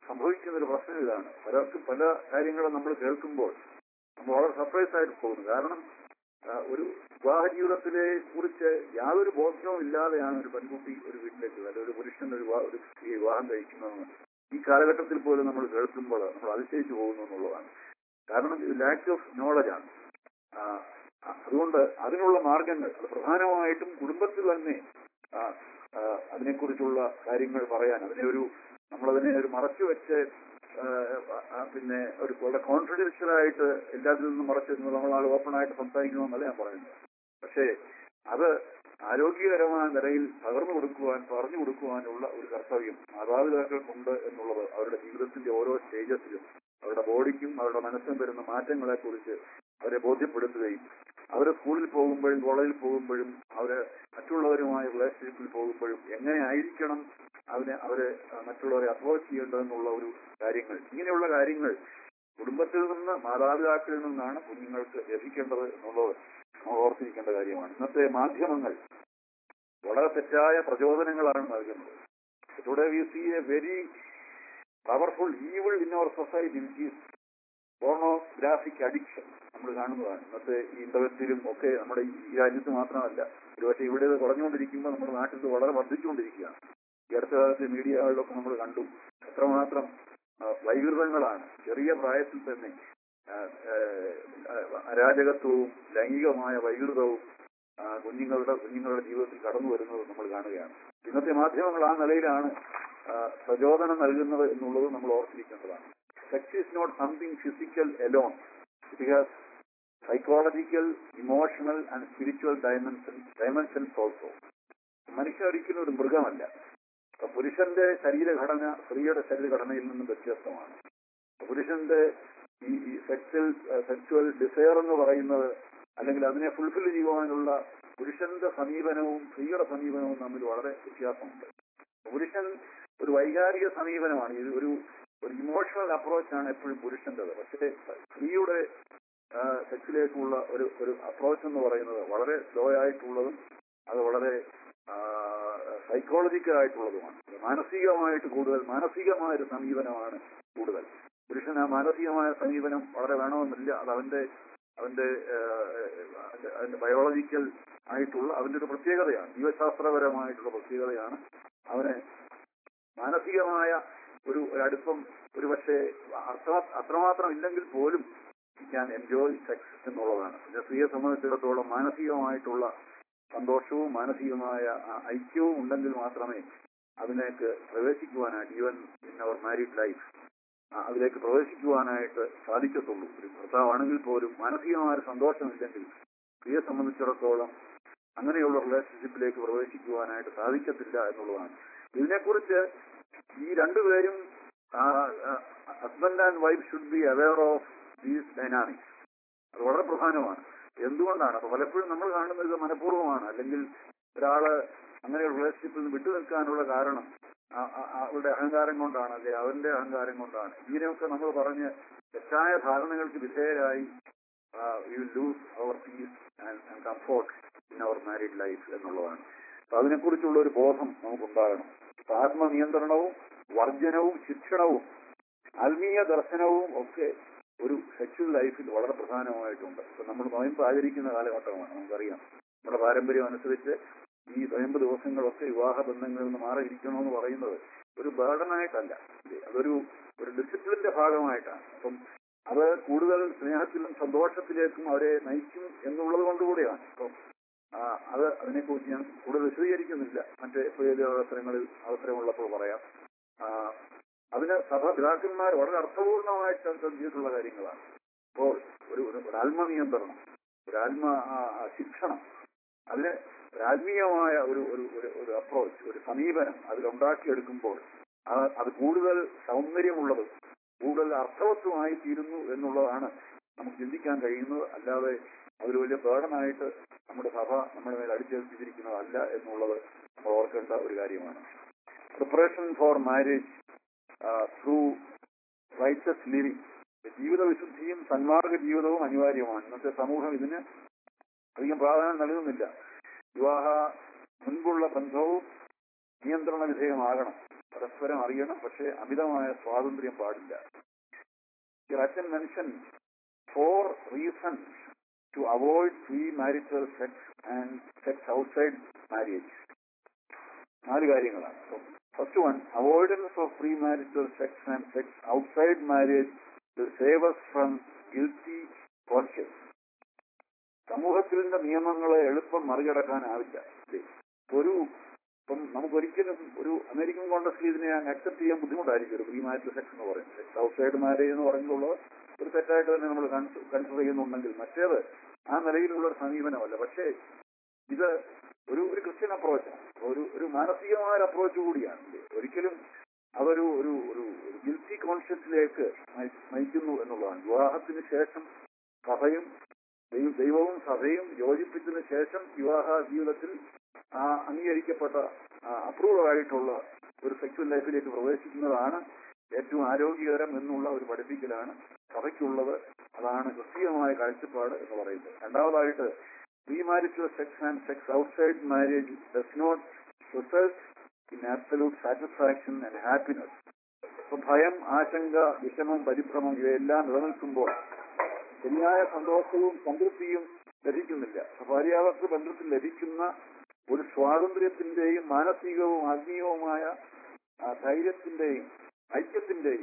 സംഭവിക്കുന്ന ഒരു പ്രശ്നം ഇതാണ് പലർക്കും പല കാര്യങ്ങളും നമ്മൾ കേൾക്കുമ്പോൾ നമ്മൾ വളരെ സർപ്രൈസ് ആയിട്ട് പോകുന്നു കാരണം ആ, ഒരു വിവാഹ ജീവിതത്തിലെ കുറിച്ച് യാതൊരു ബോധ്യവും ഇല്ലാതെയാണ് ഒരു പെൺകുട്ടി ഒരു വീട്ടിലേക്ക് അല്ലെങ്കിൽ ഒരു പുരുഷൻ ഒരു വിവാ- ഒരു സ്ത്രീ വിവാഹം കഴിക്കുന്നതെന്ന് ഈ കാലഘട്ടത്തിൽ പോലും നമ്മൾ കേൾക്കുമ്പോൾ നമ്മൾ അതിശയിച്ചു പോകുന്നു എന്നുള്ളതാണ് കാരണം ഇത് ലാക്ക് ഓഫ് നോളജാണ് അതുകൊണ്ട് അതിനുള്ള മാർഗങ്ങൾ അത് പ്രധാനമായിട്ടും കുടുംബത്തിൽ തന്നെ ആ, ആ, അതിനെക്കുറിച്ചുള്ള കാര്യങ്ങൾ പറയാൻ അതിനെ ഒരു നമ്മളതിനെ ഒരു മറച്ചു വെച്ച് ആ, ആ, പിന്നെ ഒരു വളരെ കോൺഫിഡൻഷ്യൽ ആയിട്ട് എല്ലാത്തിൽ നിന്നും മറച്ചു വെക്കുന്നത് നമ്മൾ ആൾ ഓപ്പൺ ആയിട്ട് സംസാരിക്കണമെന്നല്ല ഞാൻ പറയുന്നത് പക്ഷേ അത് ആരോഗ്യകരമായ നിലയിൽ പകർന്നു കൊടുക്കുവാൻ പറഞ്ഞു കൊടുക്കുവാനുള്ള ഒരു കർത്തവ്യം മാതാപിതാക്കൾക്കുണ്ട് എന്നുള്ളത് അവരുടെ ജീവിതത്തിന്റെ ഓരോ സ്റ്റേജസിലും അവരുടെ ബോഡിക്കും അവരുടെ മനസ്സിനും വരുന്ന മാറ്റങ്ങളെ കുറിച്ച് അവരെ ബോധ്യപ്പെടുത്തുകയും അവരെ സ്കൂളിൽ പോകുമ്പോഴും കോളേജിൽ പോകുമ്പോഴും അവര് മറ്റുള്ളവരുമായ റിലേഷൻഷിപ്പിൽ പോകുമ്പോഴും എങ്ങനെ ആയിരിക്കണം അതിനെ അവരെ ആ, മറ്റുള്ളവരെ അപ്രോച്ച് ചെയ്യേണ്ടതെന്നുള്ള ഒരു കാര്യങ്ങൾ ഇങ്ങനെയുള്ള കാര്യങ്ങൾ കുടുംബത്തിൽ നിന്ന് മാതാപിതാക്കളിൽ നിന്നാണ് കുഞ്ഞുങ്ങൾക്ക് ലഭിക്കേണ്ടത് എന്നുള്ളത് നമ്മൾ ഓർത്തിരിക്കേണ്ട കാര്യമാണ് ഇന്നത്തെ മാധ്യമങ്ങൾ വളരെ തെറ്റായ പ്രചോദനങ്ങളാണ് നൽകുന്നത് today we see a very powerful evil in our society which is pornographic addiction നമ്മൾ കാണുന്നതാണ് ഇന്നത്തെ ഈ ഇന്റർനെറ്റിലും ഒക്കെ നമ്മുടെ ഈ രാജ്യത്ത് മാത്രമല്ല ഒരുപക്ഷെ ഇവിടെ ഇത് കുറഞ്ഞുകൊണ്ടിരിക്കുമ്പോൾ നമ്മുടെ നാട്ടിൽ ഇത് വളരെ വർദ്ധിച്ചുകൊണ്ടിരിക്കുകയാണ് ഈ അടുത്ത കാലത്ത് മീഡിയകളിലൊക്കെ നമ്മൾ കണ്ടു എത്രമാത്രം ആ, വൈകൃതങ്ങളാണ് ചെറിയ പ്രായത്തിൽ തന്നെ ആ, ആ, അരാജകത്വവും ലൈംഗികമായ വൈകൃതവും ആ, കുഞ്ഞുങ്ങളുടെ കുഞ്ഞുങ്ങളുടെ ജീവിതത്തിൽ കടന്നു വരുന്നത് നമ്മൾ കാണുകയാണ് ഇന്നത്തെ മാധ്യമങ്ങൾ ആ നിലയിലാണ് ആ, പ്രചോദനം നൽകുന്നത് എന്നുള്ളത് നമ്മൾ ഓർത്തിരിക്കേണ്ടതാണ് sex is not something physical alone it has psychological emotional and spiritual dimension dimensions also മനുഷ്യൻ ഒരിക്കലും ഒരു മൃഗമല്ല അപ്പൊ പുരുഷന്റെ ശരീരഘടന സ്ത്രീയുടെ ശരീരഘടനയിൽ നിന്നും വ്യത്യസ്തമാണ് പുരുഷന്റെ ഈ ഈ സെക്സൽ സെക്ച്വൽ ഡിസയർ എന്ന് പറയുന്നത് അല്ലെങ്കിൽ അതിനെ ഫുൾഫിൽ ചെയ്യുവാനുള്ള പുരുഷന്റെ സമീപനവും സ്ത്രീയുടെ സമീപനവും തമ്മിൽ വളരെ വ്യത്യാസമുണ്ട് പുരുഷൻ ഒരു വൈകാരിക സമീപനമാണ് ഇത് ഒരു ഒരു ഇമോഷണൽ അപ്രോച്ചാണ് എപ്പോഴും പുരുഷന്റേത് പക്ഷേ സ്ത്രീയുടെ സെക്സിലേക്കുള്ള ഒരു ഒരു അപ്രോച്ച് എന്ന് പറയുന്നത് വളരെ സ്ലോ ആയിട്ടുള്ളതും അത് വളരെ സൈക്കോളജിക്കൽ ആയിട്ടുള്ളതുമാണ് മാനസികമായിട്ട് കൂടുതൽ മാനസികമായ ഒരു സമീപനമാണ് കൂടുതൽ പുരുഷൻ ആ മാനസികമായ സമീപനം വളരെ വേണമെന്നില്ല അത് അവന്റെ അവന്റെ ആ, അതിന്റെ- അതിന്റെ ബയോളജിക്കൽ ആയിട്ടുള്ള അവന്റെ ഒരു പ്രത്യേകതയാണ് ജീവശാസ്ത്രപരമായിട്ടുള്ള പ്രത്യേകതയാണ് അവന് മാനസികമായ ഒരു ഒരു അടുപ്പം ഒരു പക്ഷേ അത്ര അത്രമാത്രം ഇല്ലെങ്കിൽ പോലും ഞാൻ എൻജോയ് സെക്സ് എന്നുള്ളതാണ് പിന്നെ സ്ത്രീയെ സംബന്ധിച്ചിടത്തോളം മാനസികമായിട്ടുള്ള സന്തോഷവും മാനസികമായ ആ ഐക്യവും ഉണ്ടെങ്കിൽ മാത്രമേ അതിലേക്ക് പ്രവേശിക്കുവാനായിട്ട് even in our married life അതിലേക്ക് പ്രവേശിക്കുവാനായിട്ട് സാധിക്കത്തുള്ളൂ ഒരു ഭർത്താവാണെങ്കിൽ പോലും മാനസികമായ ഒരു സന്തോഷമില്ലെങ്കിൽ സ്ത്രീയെ സംബന്ധിച്ചിടത്തോളം അങ്ങനെയുള്ള റിലേഷൻഷിപ്പിലേക്ക് പ്രവേശിക്കുവാനായിട്ട് സാധിക്കത്തില്ല എന്നുള്ളതാണ് ഇതിനെക്കുറിച്ച് ഈ രണ്ടുപേരും husband and wife should be aware of these dynamics അത് വളരെ പ്രധാനമാണ് എന്തുകൊണ്ടാണ് അപ്പൊ പലപ്പോഴും നമ്മൾ കാണുന്നത് ഇത് മനഃപൂർവ്വമാണ് അല്ലെങ്കിൽ ഒരാള് അങ്ങനെ റിലേഷൻഷിപ്പിൽ നിന്ന് വിട്ടു നിൽക്കാനുള്ള കാരണം ആ- ആ- അവളുടെ അഹങ്കാരം കൊണ്ടാണ് അല്ലെ അവന്റെ അഹങ്കാരം കൊണ്ടാണ് ഇങ്ങനെയൊക്കെ നമ്മൾ പറഞ്ഞ് തെറ്റായ ധാരണകൾക്ക് വിധേയരായി you lose our peace and comfort in our married life എന്നുള്ളതാണ് അപ്പൊ അതിനെക്കുറിച്ചുള്ള ഒരു ബോധം നമുക്കുണ്ടാകണം അപ്പൊ ആത്മനിയന്ത്രണവും വർജനവും ശിക്ഷണവും ആത്മീയ ദർശനവും ഒക്കെ ഒരു സെക്ഷൽ ലൈഫിൽ വളരെ പ്രധാനമായിട്ടുണ്ട് ഇപ്പൊ നമ്മൾ നോയമ്പ് ആചരിക്കുന്ന കാലഘട്ടമാണ് നമുക്കറിയാം നമ്മുടെ പാരമ്പര്യം അനുസരിച്ച് ഈ നോയമ്പ് ദിവസങ്ങളൊക്കെ വിവാഹ ബന്ധങ്ങളിൽ നിന്ന് മാറിയിരിക്കണമെന്ന് പറയുന്നത് ഒരു ബേർഡനായിട്ടല്ല അതൊരു ഒരു ഡിസിപ്ലിന്റെ ഭാഗമായിട്ടാണ് അപ്പം അത് കൂടുതൽ സ്നേഹത്തിലും സന്തോഷത്തിലേക്കും അവരെ നയിക്കും എന്നുള്ളത് കൊണ്ടുകൂടിയാണ് അപ്പം ആ, അത് അതിനെക്കുറിച്ച് ഞാൻ കൂടുതൽ വിശദീകരിക്കുന്നില്ല മറ്റ് എപ്പോഴേലും അവസരങ്ങളിൽ അവസരമുള്ളപ്പോൾ പറയാം ആ, അതിന് സഭ പിതാക്കന്മാർ വളരെ അർത്ഥപൂർണമായിട്ട് ശ്രദ്ധിച്ചിട്ടുള്ള കാര്യങ്ങളാണ് അപ്പോൾ ഒരു ഒരു ഒരു ആത്മനിയന്ത്രണം ഒരു ആത്മ ആ, ആ, ശിക്ഷണം അതിന് ഒരു ആത്മീയമായ ഒരു ഒരു ഒരു ഒരു അപ്രോച്ച് ഒരു സമീപനം അതിലുണ്ടാക്കിയെടുക്കുമ്പോൾ ആ- അത് കൂടുതൽ സൗന്ദര്യമുള്ളതും കൂടുതൽ അർത്ഥവത്വമായി തീരുന്നു എന്നുള്ളതാണ് നമുക്ക് ചിന്തിക്കാൻ കഴിയുന്നത് അല്ലാതെ അതൊരു വലിയ ബേർഡനായിട്ട് നമ്മുടെ സഭ നമ്മുടെ മേൽ അടിച്ചേൽപ്പിച്ചിരിക്കുന്നതല്ല എന്നുള്ളത് നമ്മൾ ഓർക്കേണ്ട ഒരു കാര്യമാണ് preparation for marriage through righteous living ജീവിത വിശുദ്ധിയും സന്മാർഗ ജീവിതവും അനിവാര്യമാണ് ഇന്നത്തെ സമൂഹം ഇതിന് അധികം പ്രാധാന്യം നൽകുന്നില്ല വിവാഹ മുൻപുള്ള ബന്ധവും നിയന്ത്രണ വിധേയമാകണം പരസ്പരം അറിയണം പക്ഷേ അമിതമായ സ്വാതന്ത്ര്യം പാടില്ല അച്ഛൻ mention four reasons to avoid premarital sex and sex outside marriage നാല് കാര്യങ്ങളാണ് first one avoidance of premarital sex and sex outside marriage save us from guilty conscious സമൂഹത്തിന്റെ നിയമങ്ങളെ എളുപ്പം മറികടക്കാനാവില്ല ഇത് ഒരു ഇപ്പം നമുക്കൊരിക്കലും ഒരു അമേരിക്കൻ കോൺഗ്രസിൽ ഇതിനെ അക്സെപ്റ്റ് ചെയ്യാൻ ബുദ്ധിമുട്ടായിരിക്കും ഒരു പ്രീ മാരിറ്റൽ സെക്സ് എന്ന് പറയുന്നത് സെക്സ് ഔട്ട്സൈഡ് മാരേജ് എന്ന് പറയുമ്പോൾ ഒരു തെറ്റായിട്ട് തന്നെ നമ്മൾ കൺസിഡർ ചെയ്യുന്നുണ്ടെങ്കിൽ മറ്റേത് ആ നിലയിലുള്ള ഒരു സമീപനമല്ല പക്ഷേ ഇത് ഒരു ഒരു ക്രിസ്ത്യൻ അപ്രോച്ചാണ് ഒരു ഒരു മാനസികമായ ഒരു അപ്രോച്ച് കൂടിയാണ് ഇത് ഒരിക്കലും അതൊരു ഒരു ഒരു ഒരു ഗിൽറ്റി കോൺഷ്യസിലേക്ക് നയിക്കുന്നു എന്നുള്ളതാണ് വിവാഹത്തിന് ശേഷം സഭയും ദൈവ- ദൈവവും സഭയും യോജിപ്പിച്ചതിന് ശേഷം വിവാഹ ജീവിതത്തിൽ ആ അംഗീകരിക്കപ്പെട്ട അപ്രൂവ് ആയിട്ടുള്ള ഒരു സെക്ച്വൽ ലൈഫിലേക്ക് പ്രവേശിക്കുന്നതാണ് ഏറ്റവും ആരോഗ്യകരം എന്നുള്ള ഒരു പഠിപ്പിക്കലാണ് സഭയ്ക്കുള്ളത് അതാണ് ക്രിസ്തീയമായ കാഴ്ചപ്പാട് എന്ന് പറയുന്നത് രണ്ടാമതായിട്ട് premarital sex and sex outside marriage does not result in absolute satisfaction and happiness ഇപ്പൊ ഭയം ആശങ്ക വിഷമം പരിഭ്രമം ഇവയെല്ലാം നിലനിൽക്കുമ്പോൾ ശരിയായ സന്തോഷവും സംതൃപ്തിയും ലഭിക്കുന്നില്ല ഭാര്യാവർക്ക് ബന്ധത്തിൽ ലഭിക്കുന്ന ഒരു സ്വാതന്ത്ര്യത്തിന്റെയും മാനസികവും ആത്മീയവുമായ ആ, ധൈര്യത്തിന്റെയും ഐക്യത്തിന്റെയും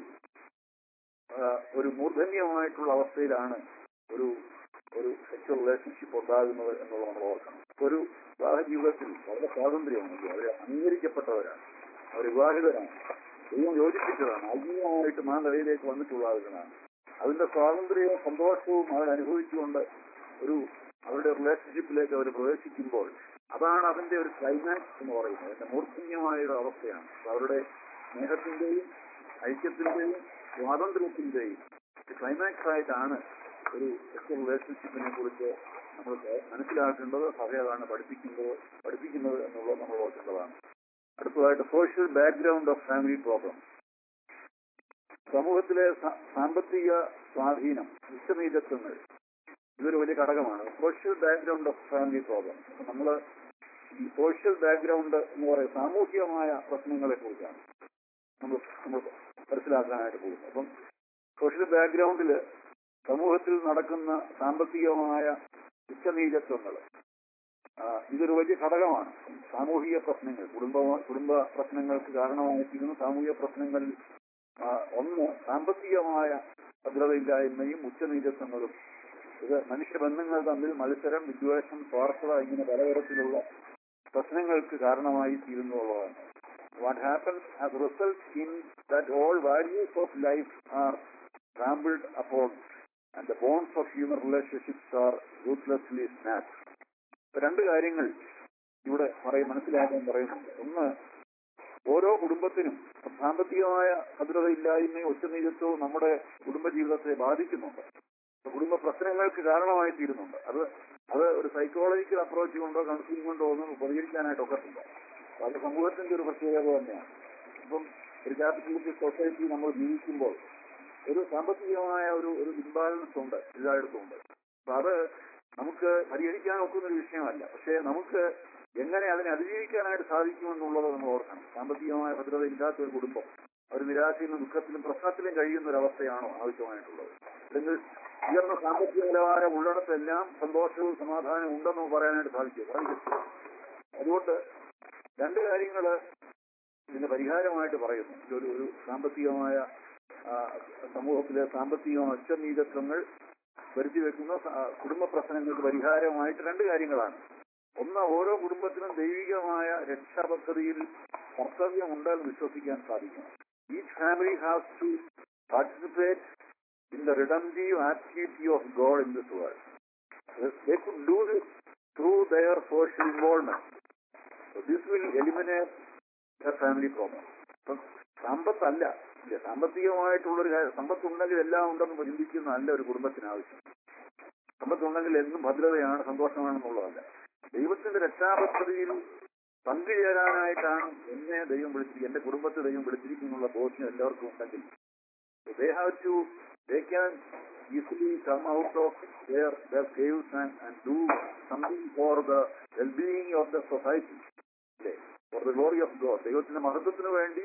ആ, ഒരു മൂർധന്യമായിട്ടുള്ള അവസ്ഥയിലാണ് ഒരു ഒരു സെക്ച്വൽ റിലേഷൻഷിപ്പ് ഉണ്ടാകുന്നത് എന്നുള്ളത് നമ്മൾ ഓർക്കണം ഒരു വിവാഹ ജീവിതത്തിൽ വളരെ സ്വാതന്ത്ര്യമുണ്ട് അവർ അംഗീകരിക്കപ്പെട്ടവരാണ് അവർ വിവാഹിതരാണ് ദൈവം യോജിപ്പിച്ചതാണ് ആത്മീയമായിട്ട് ആ നിലയിലേക്ക് വന്നിട്ടുള്ള ആളുകളാണ് അതിന്റെ സ്വാതന്ത്ര്യവും സന്തോഷവും അവർ അനുഭവിച്ചുകൊണ്ട് ഒരു അവരുടെ റിലേഷൻഷിപ്പിലേക്ക് അവർ പ്രവേശിക്കുമ്പോൾ അതാണ് അതിന്റെ ഒരു ക്ലൈമാക്സ് എന്ന് പറയുന്നത് അതിന്റെ മൂർധന്യമായ ഒരു അവസ്ഥയാണ് അപ്പൊ അവരുടെ സ്നേഹത്തിന്റെയും ഐക്യത്തിന്റെയും സ്വാതന്ത്ര്യത്തിന്റെയും ക്ലൈമാക്സ് ആയിട്ടാണ് ഒരു സെക്ച്വൽ റിലേഷൻഷിപ്പിനെ കുറിച്ച് നമ്മൾ മനസ്സിലാക്കേണ്ടത് സഭ അതാണ് പഠിപ്പിക്കുന്നത് പഠിപ്പിക്കുന്നത് എന്നുള്ളത് നമ്മൾ ഓർക്കേണ്ടതാണ് അടുത്തതായിട്ട് social background of family problem സമൂഹത്തിലെ സ- സാമ്പത്തിക സ്വാധീനം ഉച്ചനീചത്വങ്ങൾ ഇതൊരു വലിയ ഘടകമാണ് social background of family problem നമ്മൾ ഈ സോഷ്യൽ ബാക്ക്ഗ്രൗണ്ട് എന്ന് പറയുന്നത് സാമൂഹികമായ പ്രശ്നങ്ങളെ കുറിച്ചാണ് നമ്മൾ നമ്മൾ മനസ്സിലാക്കാനായിട്ട് പോകുന്നത് അപ്പം സോഷ്യൽ ബാക്ക്ഗ്രൗണ്ടിൽ സമൂഹത്തിൽ നടക്കുന്ന സാമ്പത്തികമായ ഉച്ചനീചത്വങ്ങൾ ആ, ഇതൊരു വലിയ ഘടകമാണ് സാമൂഹിക പ്രശ്നങ്ങൾ കുടുംബ കുടുംബ പ്രശ്നങ്ങൾക്ക് കാരണമായിത്തീരുന്ന സാമൂഹിക പ്രശ്നങ്ങളിൽ ആ, ഒന്ന് സാമ്പത്തികമായ ഭദ്രതയില്ലായ്മയും ഉച്ചനീചത്വങ്ങളും ഇത് മനുഷ്യബന്ധങ്ങൾ തമ്മിൽ മത്സരം വിദ്വേഷം സ്വാർത്ഥത ഇങ്ങനെ പലതരത്തിലുള്ള പ്രശ്നങ്ങൾക്ക് കാരണമായി തീരുന്നുള്ളതാണ് what happens as result in that all values of life are trampled upon and the bonds of human relationships are ruthlessly snatch രണ്ട് കാര്യങ്ങൾ ഇവിടെ പറയും മനസ്സിലാക്കാൻ പറയുന്നുണ്ട് ഒന്ന് ഓരോ കുടുംബത്തിനും സാമ്പത്തികമായ ഭദ്രതയില്ലായ്മയും ഒറ്റനീചത്വവും നമ്മുടെ കുടുംബജീവിതത്തെ ബാധിക്കുന്നുണ്ട് അപ്പൊ കുടുംബ പ്രശ്നങ്ങൾക്ക് കാരണമായി തീരുന്നുണ്ട് അത് അത് ഒരു സൈക്കോളജിക്കൽ അപ്രോച്ച് കൊണ്ടോ കൗൺസിലിംഗ് കൊണ്ടോ ഒന്നും പരിഹരിക്കാനായിട്ട് ഒക്കത്തില്ല അപ്പൊ അത് സമൂഹത്തിന്റെ ഒരു പ്രത്യേകത തന്നെയാണ് ഇപ്പം ഒരു ക്യാപിറ്റലിസ്റ്റ് സൊസൈറ്റി നമ്മൾ ജീവിക്കുമ്പോൾ ഒരു സാമ്പത്തികമായ ഒരു ഒരു ഇംബാലൻസ് ഉണ്ട് എല്ലായിടത്തും ഉണ്ട് അപ്പൊ അത് നമുക്ക് പരിഹരിക്കാൻ ഒക്കുന്ന ഒരു വിഷയമല്ല പക്ഷേ നമുക്ക് എങ്ങനെ അതിനെ അതിജീവിക്കാനായിട്ട് സാധിക്കുമെന്നുള്ളത് നമ്മൾ ഓർക്കണം സാമ്പത്തികമായ ഭദ്രത ഇല്ലാത്ത ഒരു കുടുംബം അവർ നിരാശയിലും ദുഃഖത്തിലും പ്രശ്നത്തിലും കഴിയുന്ന ഒരു അവസ്ഥയാണോ ആവശ്യമായിട്ടുള്ളത് അല്ലെങ്കിൽ ഉയർന്ന സാമ്പത്തിക നിലവാരം ഉള്ളിടത്തെല്ലാം സന്തോഷവും സമാധാനവും ഉണ്ടെന്ന് പറയാനായിട്ട് സാധിക്കും സാധിക്കത്തില്ല അതുകൊണ്ട് രണ്ട് കാര്യങ്ങൾ ഇതിന് പരിഹാരമായിട്ട് പറയുന്നു ഇതൊരു ഒരു സാമ്പത്തികമായ ആ, സമൂഹത്തിലെ സാമ്പത്തിക അച്ചനീചത്വങ്ങൾ വരുത്തി വെക്കുന്ന സ- കുടുംബ പ്രശ്നങ്ങൾക്ക് പരിഹാരമായിട്ട് രണ്ട് കാര്യങ്ങളാണ് ഒന്ന് ഓരോ കുടുംബത്തിനും ദൈവികമായ രക്ഷാപദ്ധതിയിൽ കർത്തവ്യമുണ്ടെന്ന് വിശ്വസിക്കാൻ സാധിക്കണം each family has to participate in the redemptive activity of God in this world they could do this through their social involvement. So this will eliminate their family problem. ഇപ്പം സമ്പത്തല്ല ഇല്ല സാമ്പത്തികമായിട്ടുള്ളൊരു കാര്യം സമ്പത്തുണ്ടെങ്കിൽ എല്ലാം ഉണ്ടെന്ന് ചിന്തിക്കുന്ന അല്ല ഒരു കുടുംബത്തിന് ആവശ്യം സമ്പത്തുണ്ടെങ്കിൽ എന്നും ഭദ്രതയാണ് സന്തോഷമാണെന്നുള്ളതല്ല ദൈവത്തിന്റെ രക്ഷാപദ്ധതിയിൽ പങ്കുചേരാനായിട്ടാണ് എന്നെ ദൈവം വിളിച്ചിരിക്കുന്നത് എന്റെ കുടുംബത്തെ ദൈവം വിളിച്ചിരിക്കുന്നുള്ള ബോധ്യം എല്ലാവർക്കും ഉണ്ടെങ്കിൽ they have to they can easily come out of their their caves and, and do something for the well-being of the society അല്ലേ? for the glory of God ദൈവത്തിന്റെ മഹത്വത്തിന് വേണ്ടി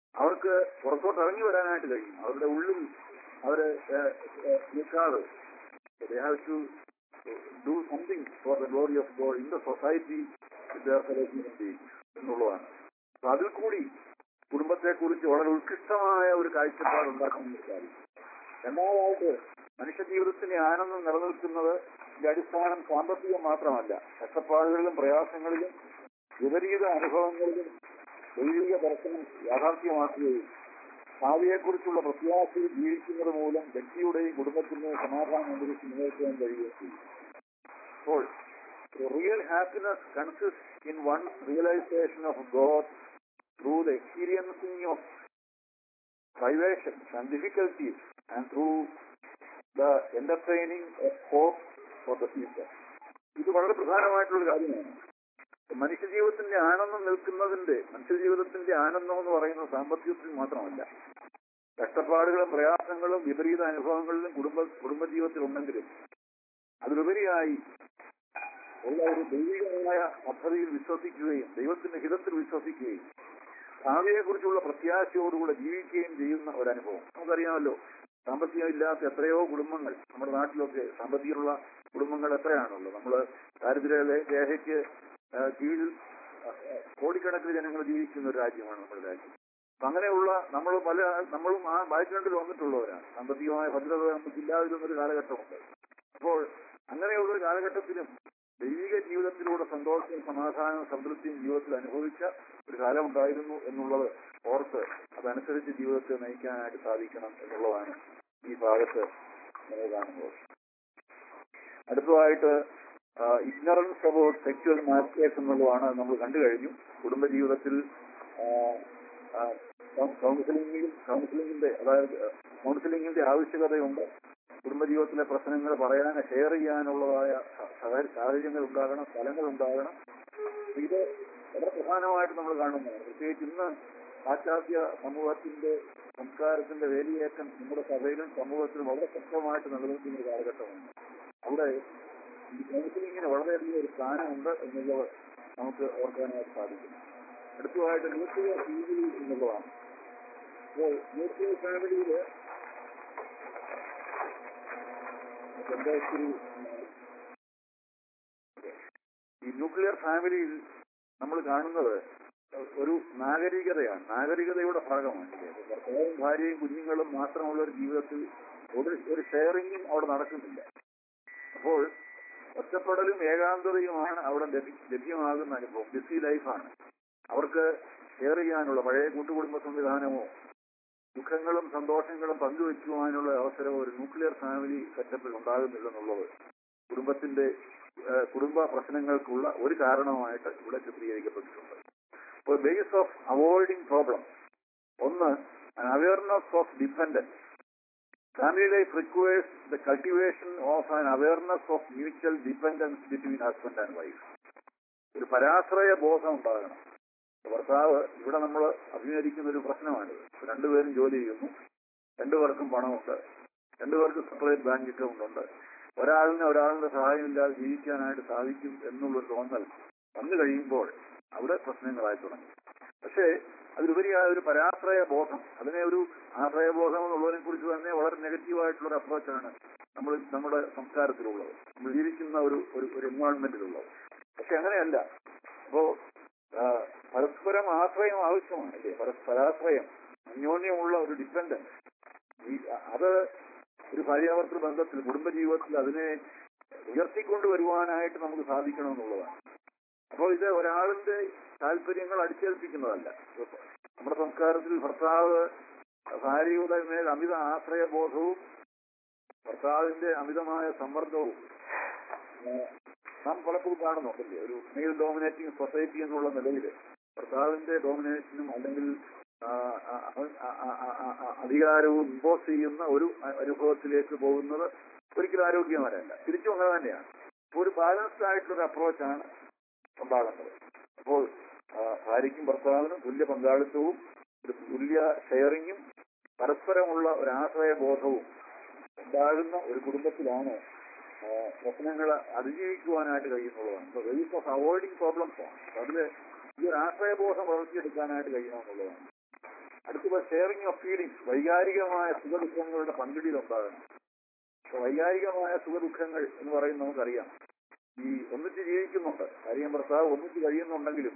അവർക്ക് പുറത്തോട്ട് ഇറങ്ങി വരാനായിട്ട് കഴിയും അവരുടെ ഉള്ളിൽ അവര് ഏഹ്, ഏഹ്, നിൽക്കാതെ they have to do something for the glory of God in the society with their fellow human beings എന്നുള്ളതാണ് അപ്പൊ അതിൽ കൂടി കുടുംബത്തെക്കുറിച്ച് വളരെ ഉത്കൃഷ്ടമായ ഒരു കാഴ്ചപ്പാട് ഉണ്ടാക്കാൻ സാധിക്കും രണ്ടാമതായിട്ട് മനുഷ്യ ജീവിതത്തിന്റെ ആനന്ദം നിലനിൽക്കുന്നത് ഇതിന്റെ അടിസ്ഥാനം സാമ്പത്തികം മാത്രമല്ല കഷ്ടപ്പാടുകളിലും പ്രയാസങ്ങളിലും വിപരീത അനുഭവങ്ങളിലും ദൈവിക ദർശനം യാഥാർത്ഥ്യമാക്കുകയും ഭാവിയെക്കുറിച്ചുള്ള പ്രത്യാശയിൽ ജീവിക്കുന്നത് മൂലം വ്യക്തിയുടെയും കുടുംബത്തിന്റെയും സമാധാനം അന്തരീക്ഷം നിലനിർത്താൻ കഴിയുകയും ചെയ്യും അപ്പോൾ real happiness consist in one realisation of God through the experiencing of privations and difficulties and through the entertaining of hope for the future. ഇത് വളരെ പ്രധാനമായിട്ടുള്ള ഒരു കാര്യമാണ് മനുഷ്യജീവിതത്തിന്റെ ആനന്ദം നിൽക്കുന്നതിന്റെ മനുഷ്യജീവിതത്തിന്റെ ആനന്ദം എന്ന് പറയുന്നത് സാമ്പത്തികത്തിൽ മാത്രമല്ല കഷ്ടപ്പാടുകളും പ്രയാസങ്ങളും വിപരീത അനുഭവങ്ങളിലും കുടുംബ കുടുംബജീവിതത്തിൽ ഉണ്ടെങ്കിലും അതിലുപരിയായി ഉള്ള ഒരു ദൈവികമായ പദ്ധതിയിൽ വിശ്വസിക്കുകയും ദൈവത്തിന്റെ ഹിതത്തിൽ വിശ്വസിക്കുകയും ഭാവിയെക്കുറിച്ചുള്ള പ്രത്യാശയോടുകൂടെ ജീവിക്കുകയും ചെയ്യുന്ന ഒരു അനുഭവം നമുക്കറിയാമല്ലോ സാമ്പത്തികം ഇല്ലാത്ത എത്രയോ കുടുംബങ്ങൾ നമ്മുടെ നാട്ടിലൊക്കെ സാമ്പത്തികമുള്ള കുടുംബങ്ങൾ എത്രയാണുള്ളത് നമ്മൾ ദാരിദ്ര്യ രേഖയ്ക്ക് ആ, കീഴിൽ ആ, ആ, കോടിക്കണക്കിന് ജനങ്ങൾ ജീവിക്കുന്ന ഒരു രാജ്യമാണ് നമ്മുടെ രാജ്യം അപ്പൊ അങ്ങനെയുള്ള നമ്മൾ പല നമ്മളും ആ ബാക്ക്ഗ്രൗണ്ടിൽ വന്നിട്ടുള്ളവരാണ് സാമ്പത്തികമായ ഭദ്രത നമുക്കില്ലാതിരുന്ന ഒരു കാലഘട്ടമുണ്ട് അപ്പോൾ അങ്ങനെയുള്ള ഒരു കാലഘട്ടത്തിലും ദൈവിക ജീവിതത്തിലൂടെ സന്തോഷവും സമാധാനവും സംതൃപ്തിയും ജീവിതത്തിൽ അനുഭവിച്ച ഒരു കാലമുണ്ടായിരുന്നു എന്നുള്ളത് ഓർത്ത് അതനുസരിച്ച് ജീവിതത്തെ നയിക്കാനായിട്ട് സാധിക്കണം എന്നുള്ളതാണ് ഈ ഭാഗത്ത് നമ്മൾ കാണുന്നത് അടുത്തതായിട്ട് ഇഗ്നറൻസ് അബൌട്ട് സെക്ച്വൽ മാസ്റ്റേഴ്സ് എന്നുള്ളതാണ് നമ്മൾ കണ്ടു കഴിഞ്ഞു കുടുംബജീവിതത്തിൽ കൗൺസിലിംഗിൽ കൗൺസിലിംഗിന്റെ അതായത് കൗൺസിലിംഗിന്റെ ആവശ്യകതയുണ്ട് കുടുംബജീവിതത്തിലെ പ്രശ്നങ്ങൾ പറയാൻ ഷെയർ ചെയ്യാനുള്ളതായ സഹ- സാഹചര്യങ്ങൾ ഉണ്ടാകണം സ്ഥലങ്ങൾ ഉണ്ടാകണം ഇത് വളരെ പ്രധാനമായിട്ട് നമ്മൾ കാണുന്നതാണ് പ്രത്യേകിച്ച് ഇന്ന് പാശ്ചാത്യ സമൂഹത്തിന്റെ സംസ്കാരത്തിന്റെ വേലിയേറ്റം നമ്മുടെ സഭയിലും സമൂഹത്തിലും വളരെ ശക്തമായിട്ട് നിലനിൽക്കുന്ന ഒരു കാലഘട്ടമാണ് അവിടെ ഈ കൗൺസിലിങ്ങിന് വളരെയധികം ഒരു സ്ഥാനമുണ്ട് എന്നുള്ളത് നമുക്ക് ഓർക്കാനായിട്ട് സാധിക്കും അടുത്തതായിട്ട് ന്യൂക്ലിയർ ഫാമിലി എന്നുള്ളതാണ് അപ്പോൾ ന്യൂക്ലിയർ ഫാമിലിയിൽ രണ്ടായിരത്തി ഈ ന്യൂക്ലിയർ ഫാമിലിയിൽ നമ്മൾ കാണുന്നത് ഒരു നാഗരികതയാണ് നാഗരികതയുടെ ഭാഗമാണ് ഇത്. ഭർത്താവും ഭാര്യയും കുഞ്ഞുങ്ങളും മാത്രമുള്ള ഒരു ജീവിതത്തിൽ ഒരു ഒരു ഷെയറിങ്ങും അവിടെ നടക്കുന്നില്ല അപ്പോൾ ഒറ്റപ്പെടലും ഏകാന്തതയുമാണ് അവിടെ ലഭി- ലഭ്യമാകുന്ന അനുഭവം ബിസി ലൈഫാണ് അവർക്ക് ഷെയർ ചെയ്യാനുള്ള പഴയ കൂട്ടുകുടുംബ സംവിധാനമോ ദുഃഖങ്ങളും സന്തോഷങ്ങളും പങ്കുവെക്കുവാനുള്ള അവസരം ഒരു ന്യൂക്ലിയർ ഫാമിലി സെറ്റപ്പിൽ ഉണ്ടാകുന്നില്ലെന്നുള്ളത് കുടുംബത്തിന്റെ ഏഹ്, കുടുംബ പ്രശ്നങ്ങൾക്കുള്ള ഒരു കാരണമായിട്ട് ഇവിടെ ചിത്രീകരിക്കപ്പെട്ടിട്ടുണ്ട് അപ്പോൾ ബേസ് ഓഫ് അവോയ്ഡിങ് പ്രോബ്ലം ഒന്ന് awareness of dependence family life requires the cultivation of an awareness of mutual dependence between husband and wife ഒരു പരാശ്രയ ബോധം ഉണ്ടാകണം ഭർത്താവ് ഇവിടെ നമ്മൾ അഭിമുഖീകരിക്കുന്ന ഒരു പ്രശ്നമാണിത് രണ്ടുപേരും ജോലി ചെയ്യുന്നു രണ്ടുപേർക്കും പണമുണ്ട് രണ്ടുപേർക്കും സെപ്പറേറ്റ് ബാങ്ക് അക്കൗണ്ട് ഉണ്ട് ഒരാളിന് ഒരാളുടെ സഹായമില്ലാതെ ജീവിക്കാനായിട്ട് സാധിക്കും എന്നുള്ളൊരു തോന്നൽ വന്നു കഴിയുമ്പോൾ അവിടെ പ്രശ്നങ്ങളായി തുടങ്ങി പക്ഷേ അതിലുപരിയായ ഒരു പരാശ്രയ ബോധം അതിനെ ഒരു ആശ്രയബോധം എന്നുള്ളതിനെ കുറിച്ച് തന്നെ വളരെ നെഗറ്റീവായിട്ടുള്ള ഒരു അപ്രോച്ചാണ് നമ്മൾ നമ്മുടെ സംസ്കാരത്തിലുള്ളത് നമ്മൾ ജീവിക്കുന്ന ഒരു ഒരു ഒരു എൻവയോൺമെന്റിലുള്ളത് പക്ഷെ അങ്ങനെയല്ല അപ്പോ ആ, പരസ്പരം ആശ്രയം ആവശ്യമാണ് അല്ലേ പരസ്പരാശ്രയം അന്യോന്യമുള്ള ഒരു ഡിപ്പെൻഡൻസ് ഈ അത് ഒരു ഭാര്യാഭർത്തൃ ബന്ധത്തിൽ കുടുംബജീവിതത്തിൽ അതിനെ ഉയർത്തിക്കൊണ്ടുവരുവാനായിട്ട് നമുക്ക് സാധിക്കണമെന്നുള്ളതാണ് അപ്പോൾ ഇത് ഒരാളിന്റെ താല്പര്യങ്ങൾ അടിച്ചേൽപ്പിക്കുന്നതല്ല നമ്മുടെ സംസ്കാരത്തിൽ ഭർത്താവ് ഭാര്യയുടെ മേൽ അമിത ആശ്രയബോധവും ഭർത്താവിന്റെ അമിതമായ സമ്മർദ്ദവും ആ, നാം പലപ്പോഴും കാണുന്നുണ്ടല്ലേ ഒരു മെയിൽ ഡോമിനേറ്റിംഗ് സൊസൈറ്റി എന്നുള്ള നിലയിൽ ഭർത്താവിന്റെ ഡോമിനേഷനും അല്ലെങ്കിൽ ആ, ആ, ആ, ആ, ആ, ആ, ആ, അധികാരവും ഇമ്പോസ് ചെയ്യുന്ന ഒരു അ- അനുഭവത്തിലേക്ക് പോകുന്നത് ഒരിക്കലും ആരോഗ്യമല്ല തിരിച്ചും അങ്ങനെ തന്നെയാണ് അപ്പോൾ ഒരു ബാലൻസ്ഡ് ആയിട്ടുള്ള അപ്രോച്ചാണ് ഉണ്ടാകേണ്ടത് അപ്പോൾ ആ, ഭാര്യയ്ക്കും ഭർത്താവിനും തുല്യ പങ്കാളിത്തവും ഒരു തുല്യ ഷെയറിങ്ങും പരസ്പരമുള്ള ഒരു ആശ്രയബോധവും ഉണ്ടാകുന്ന ഒരു കുടുംബത്തിലാണ് ആ, പ്രശ്നങ്ങൾ അതിജീവിക്കുവാനായിട്ട് കഴിയുന്നുള്ളതാണ് റേസ് ഓഫ് അവോയ്ഡിങ് പ്രോബ്ലംസ് ആണ് അതിൽ ഈ ഒരു ആശ്രയബോധം വളർത്തിയെടുക്കാനായിട്ട് കഴിയണമെന്നുള്ളതാണ് അടുത്തത് ഷെയറിംഗ് ഓഫ് ഫീലിങ്സ് വൈകാരികമായ സുഖദുഃഖങ്ങളുടെ പങ്കിടിയിൽ ഉണ്ടാകണം അപ്പൊ വൈകാരികമായ സുഖദുഃഖങ്ങൾ എന്ന് പറയുന്നത് നമുക്കറിയാം ഈ ഒന്നിച്ച് ജീവിക്കുന്നുണ്ട് ഭാര്യയും ഭർത്താവ് ഒന്നിച്ച് കഴിയുന്നുണ്ടെങ്കിലും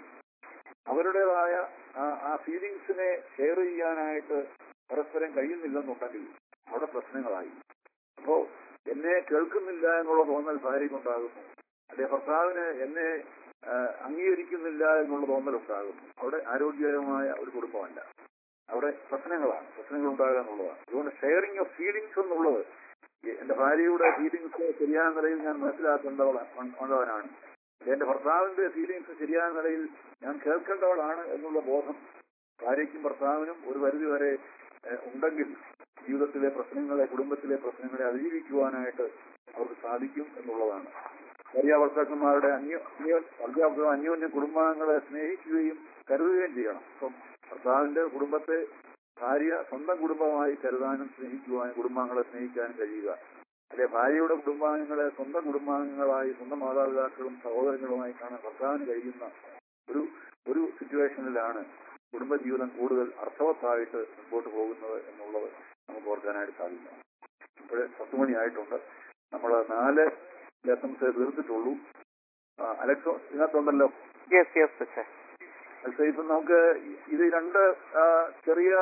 അവരുടേതായ ആ- ആ ഫീലിങ്സിനെ ഷെയർ ചെയ്യാനായിട്ട് പരസ്പരം കഴിയുന്നില്ലെന്നുണ്ടെങ്കിൽ അവിടെ പ്രശ്നങ്ങളായി അപ്പോ എന്നെ കേൾക്കുന്നില്ല എന്നുള്ള തോന്നൽ ഭാര്യയ്ക്കുണ്ടാകുന്നു അല്ലെ ഭർത്താവിന് എന്നെ ആ, അംഗീകരിക്കുന്നില്ല എന്നുള്ള തോന്നൽ ഉണ്ടാകുന്നു അവിടെ ആരോഗ്യകരമായ ഒരു കുടുംബമല്ല അവിടെ പ്രശ്നങ്ങളാണ് പ്രശ്നങ്ങൾ ഉണ്ടാകുക എന്നുള്ളതാണ് അതുകൊണ്ട് ഷെയറിംഗ് ഓഫ് ഫീലിങ്സ് എന്നുള്ളത് ഈ എന്റെ ഭാര്യയുടെ ഫീലിങ്സ് ശരിയായ നിലയിൽ ഞാൻ മനസ്സിലാക്കേണ്ടവളാണ് എന്റെ ഭർത്താവിന്റെ ഫീലിങ്സ് ശരിയായ നിലയിൽ ഞാൻ കേൾക്കേണ്ടവളാണ് എന്നുള്ള ബോധം ഭാര്യയ്ക്കും ഭർത്താവിനും ഒരു പരിധി വരെ ഏഹ്, ഉണ്ടെങ്കിൽ ജീവിതത്തിലെ പ്രശ്നങ്ങളെ കുടുംബത്തിലെ പ്രശ്നങ്ങളെ അതിജീവിക്കുവാനായിട്ട് അവർക്ക് സാധിക്കും എന്നുള്ളതാണ് ഭാര്യ ഭർത്താക്കന്മാരുടെ അന്യോ അന്യോ ഭർത്താവ് അന്യോന്യ കുടുംബാംഗങ്ങളെ സ്നേഹിക്കുകയും കരുതുകയും ചെയ്യണം അപ്പം ഭർത്താവിന്റെ കുടുംബത്തെ ഭാര്യ സ്വന്തം കുടുംബമായി കരുതാനും സ്നേഹിക്കുവാനും കുടുംബാംഗങ്ങളെ സ്നേഹിക്കാനും കഴിയുക അല്ലെ ഭാര്യയുടെ കുടുംബാംഗങ്ങളെ സ്വന്തം കുടുംബാംഗങ്ങളായി സ്വന്തം മാതാപിതാക്കളും സഹോദരങ്ങളുമായി കാണാൻ ഭർത്താവിന് കഴിയുന്ന ഒരു ഒരു സിറ്റുവേഷനിലാണ് കുടുംബജീവിതം കൂടുതൽ അർത്ഥവത്തായിട്ട് മുമ്പോട്ട് പോകുന്നത് എന്നുള്ളത് നമുക്ക് ഓർക്കാനായിട്ട് സാധിക്കും ഇപ്പോഴേ പത്ത് മണിയായിട്ടുണ്ട് നമ്മൾ നാല് ലെസൺസ് തീർത്തിട്ടുള്ളൂ ആ, അലക്സോ ഇതിനകത്തുണ്ടല്ലോ
യെസ് യെസ് അച്ഛാ
പക്ഷേ ഇപ്പം നമുക്ക് ഇത് രണ്ട് ആ, ചെറിയ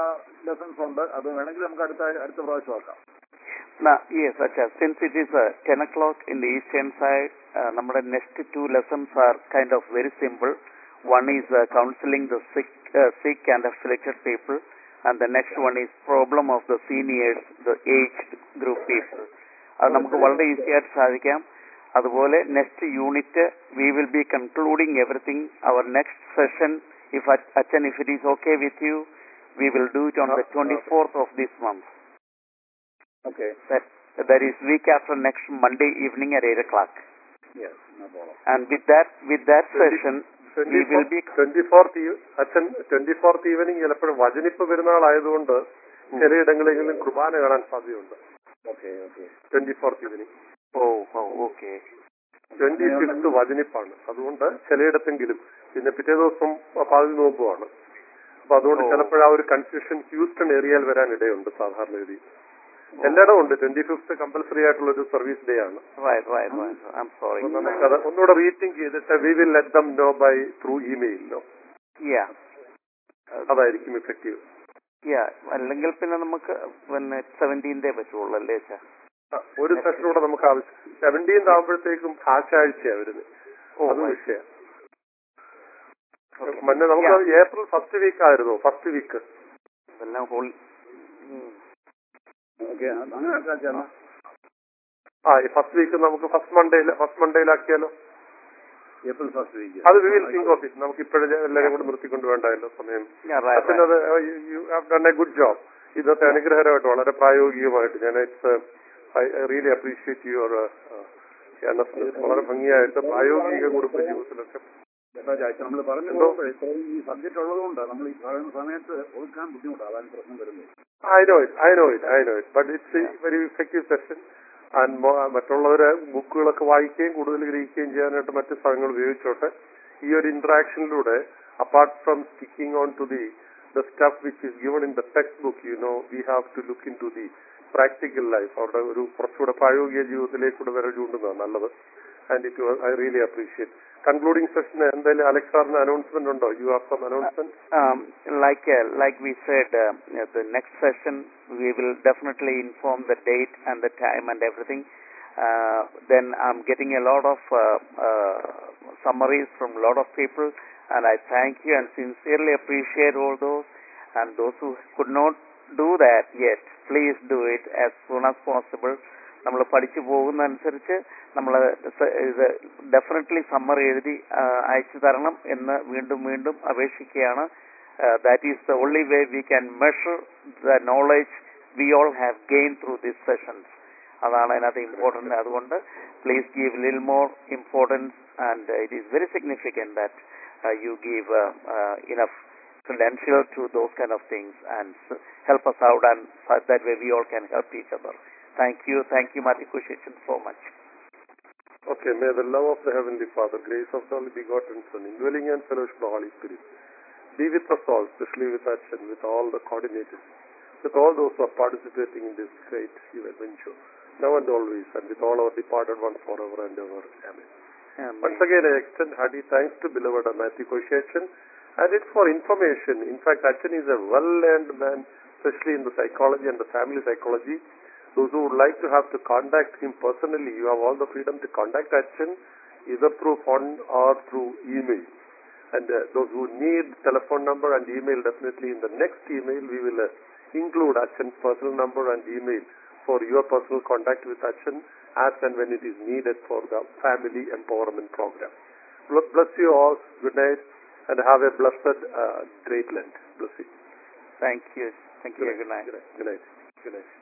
ലെസൺസ് ഉണ്ട് അത് വേണമെങ്കിൽ നമുക്ക് അടുത്ത അടുത്ത പ്രാവശ്യം ആക്കാം
Now, yes, Acha, since it is uh, 10 o'clock in the eastern side, uh, നമ്മുടെ next two lessons are kind of very simple. One is uh, counseling the sick, uh, sick and afflicted people, and the next one is problem of the seniors, the aged group people. അത് നമുക്ക് വളരെ easy ആയിട്ട് സാധിക്കാം അതുപോലെ next unit we will be concluding everything our next session if അച്ഛൻ if it is okay with you we will do it on the twenty fourth of this month
okay
that that is week after next Monday evening at eight o'clock.
Yes no problem
And with that with that session, we will be
twenty fourth അച്ഛൻ twenty fourth evening ചിലപ്പോഴും വചനിപ്പ് പെരുന്നാളായതുകൊണ്ട് ചിലയിടങ്ങളെങ്കിലും കുർബാന കാണാൻ സാധ്യതയുണ്ട്
okay okay
twenty fourth evening
oh oh okay
twenty fifth വചനിപ്പാണ് അതുകൊണ്ട് ചിലയിടത്തെങ്കിലും പിന്നെ പിറ്റേ ദിവസം പാതി നോമ്പുമാണ് അപ്പൊ അതുകൊണ്ട്
ഓ.
ചിലപ്പോൾ ആ ഒരു കൺഫ്യൂഷൻ ഹ്യൂസ്റ്റൺ ഏരിയയിൽ വരാൻ ഇടയുണ്ട് സാധാരണ രീതി എല്ലായിടവും ഉണ്ട് ട്വന്റി ഫിഫ്ത്ത് കമ്പൽസറി ആയിട്ടുള്ള ഒരു സർവീസ് ഡേ ആണ്
right right right. I'm sorry.
അപ്പൊ നമുക്കത് ഒന്നുകൂടെ റീറ്റിംഗ് ചെയ്തിട്ട് we will let them know by through email no
Yeah.
അതായിരിക്കും ഇഫക്റ്റീവ്
Yeah. അല്ലെങ്കിൽ പിന്നെ നമുക്ക് പിന്നെ സെവൻറ്റീൻതേ പറ്റുള്ളൂ അല്ലേ അച്ഛാ
ഒരു സെഷൻ കൂടെ നമുക്ക് ആവശ്യം സെവൻറ്റീൻത് ആകുമ്പോഴത്തേക്കും ആഴ്ചയാഴ്ചയാ വരുന്നത്
ഓ
അത്
right.
വിഷയം
Okay.
മുന്നേ നമുക്ക് ഏപ്രിൽ ഫസ്റ്റ് വീക്ക് ആയിരുന്നു ഫസ്റ്റ് വീക്ക്
ഇതെല്ലാം ഹോളി
ഓക്കെ അങ്ങനെ ആക്കാം
ആ ഈ ഫസ്റ്റ് വീക്ക് നമുക്ക് ഫസ്റ്റ് മൺഡേയിൽ ഫസ്റ്റ് മൺഡേയിലാക്കിയാലോ
ഏപ്രിൽ ഫസ്റ്റ് വീക്ക്
അത് we will think of it നമുക്ക് ഇപ്പോഴും എല്ലാവരും കൂടെ നിർത്തിക്കൊണ്ട് വേണ്ടായല്ലോ സമയം
Yeah, right, right.
അച്ഛനത് you have done a good job ഇന്നത്തെ അനുഗ്രഹകരമായിട്ട് വളരെ പ്രായോഗികമായിട്ട് ഞാൻ it's I really appreciate your വളരെ ഭംഗിയായിട്ട് പ്രായോഗിക കുടുംബ ജീവിതത്തിലൊക്കെ
നമ്മൾ പറഞ്ഞു പോകുമ്പോൾ ഇത്രയും ഈ സബ്ജക്റ്റ് ഉള്ളതുകൊണ്ട് നമ്മൾ ഈ പറയുന്ന സമയത്ത് ഒതുക്കാൻ ബുദ്ധിമുട്ടാണ് അതാണ് പ്രശ്നം വരുന്നത്
I know it I know it I know it but it's very effective session and മറ്റുള്ളവരെ ബുക്കുകളൊക്കെ വായിക്കുകയും കൂടുതൽ ഗ്രഹിക്കുകയും ചെയ്യാനായിട്ട് മറ്റ് സ്ഥലങ്ങൾ ഉപയോഗിച്ചോട്ടെ ഈ ഒരു ഇന്ററാക്ഷനിലൂടെ apart from sticking on to the the stuff which is given in the textbook you know we have to look into the practical life അവരുടെ ഒരു കുറച്ചുകൂടെ പ്രായോഗിക ജീവിതത്തിലേക്കൂടെ വരെ ചൂണ്ടുന്നതാണ് നല്ലത് and it I really appreciate concluding session എന്തായാലും Alex സാറിന് അനൗൺസ്മെന്റ് ഉണ്ടോ you have some announcement
um, like uh, like we said, uh, uh, the next session we will definitely inform the date and the time and everything. Uh, then I'm getting a lot of uh, uh, summaries from a lot of people, and I thank you and sincerely appreciate all those. And those who could not do that yet, please do it as soon as possible. നമ്മൾ പഠിച്ചു പോകുന്നതനുസരിച്ച് നമ്മൾ ഇത് definitely summer എഴുതി ആ, അയച്ചു തരണം എന്ന് വീണ്ടും വീണ്ടും അപേക്ഷിക്കുകയാണ് that is the only way we can measure the knowledge we all have gain through this sessions അതാണ് അതിനകത്ത് ഇമ്പോർട്ടൻ്റ് അതുകൊണ്ട് please give lil more importance and it is very significant that you give enough credential to those kind of things and s- help us out and so that way we all can help each other. Thank you. Thank you, Mati Kushishan, so much.
Okay, may the love of the Heavenly Father, grace of the only begotten Son, indwelling and fellowship of the Holy Spirit be with us all, especially with us and with all the coordinators, with all those who are participating in this great event venture, now and always, and with all our departed ones forever and ever. Amen. Once again, I extend hearty thanks to beloved Matthew Koshiachan, and it's for information. In fact, Achan is a well-learned man, especially in the psychology and the family psychology. Those who would like to have to contact him personally, you have all the freedom to contact Achan, either through phone or through email. And uh, those who need telephone number and email, definitely in the next email, we will uh, include Achan's personal number and email for your personal contact with Achan as and when it is needed for the family empowerment program. Bl- Bless you all. Good night and have a blessed uh, great Lent. Bless you.
Thank you. Thank you. Good night.
Good night. Good night. Good night.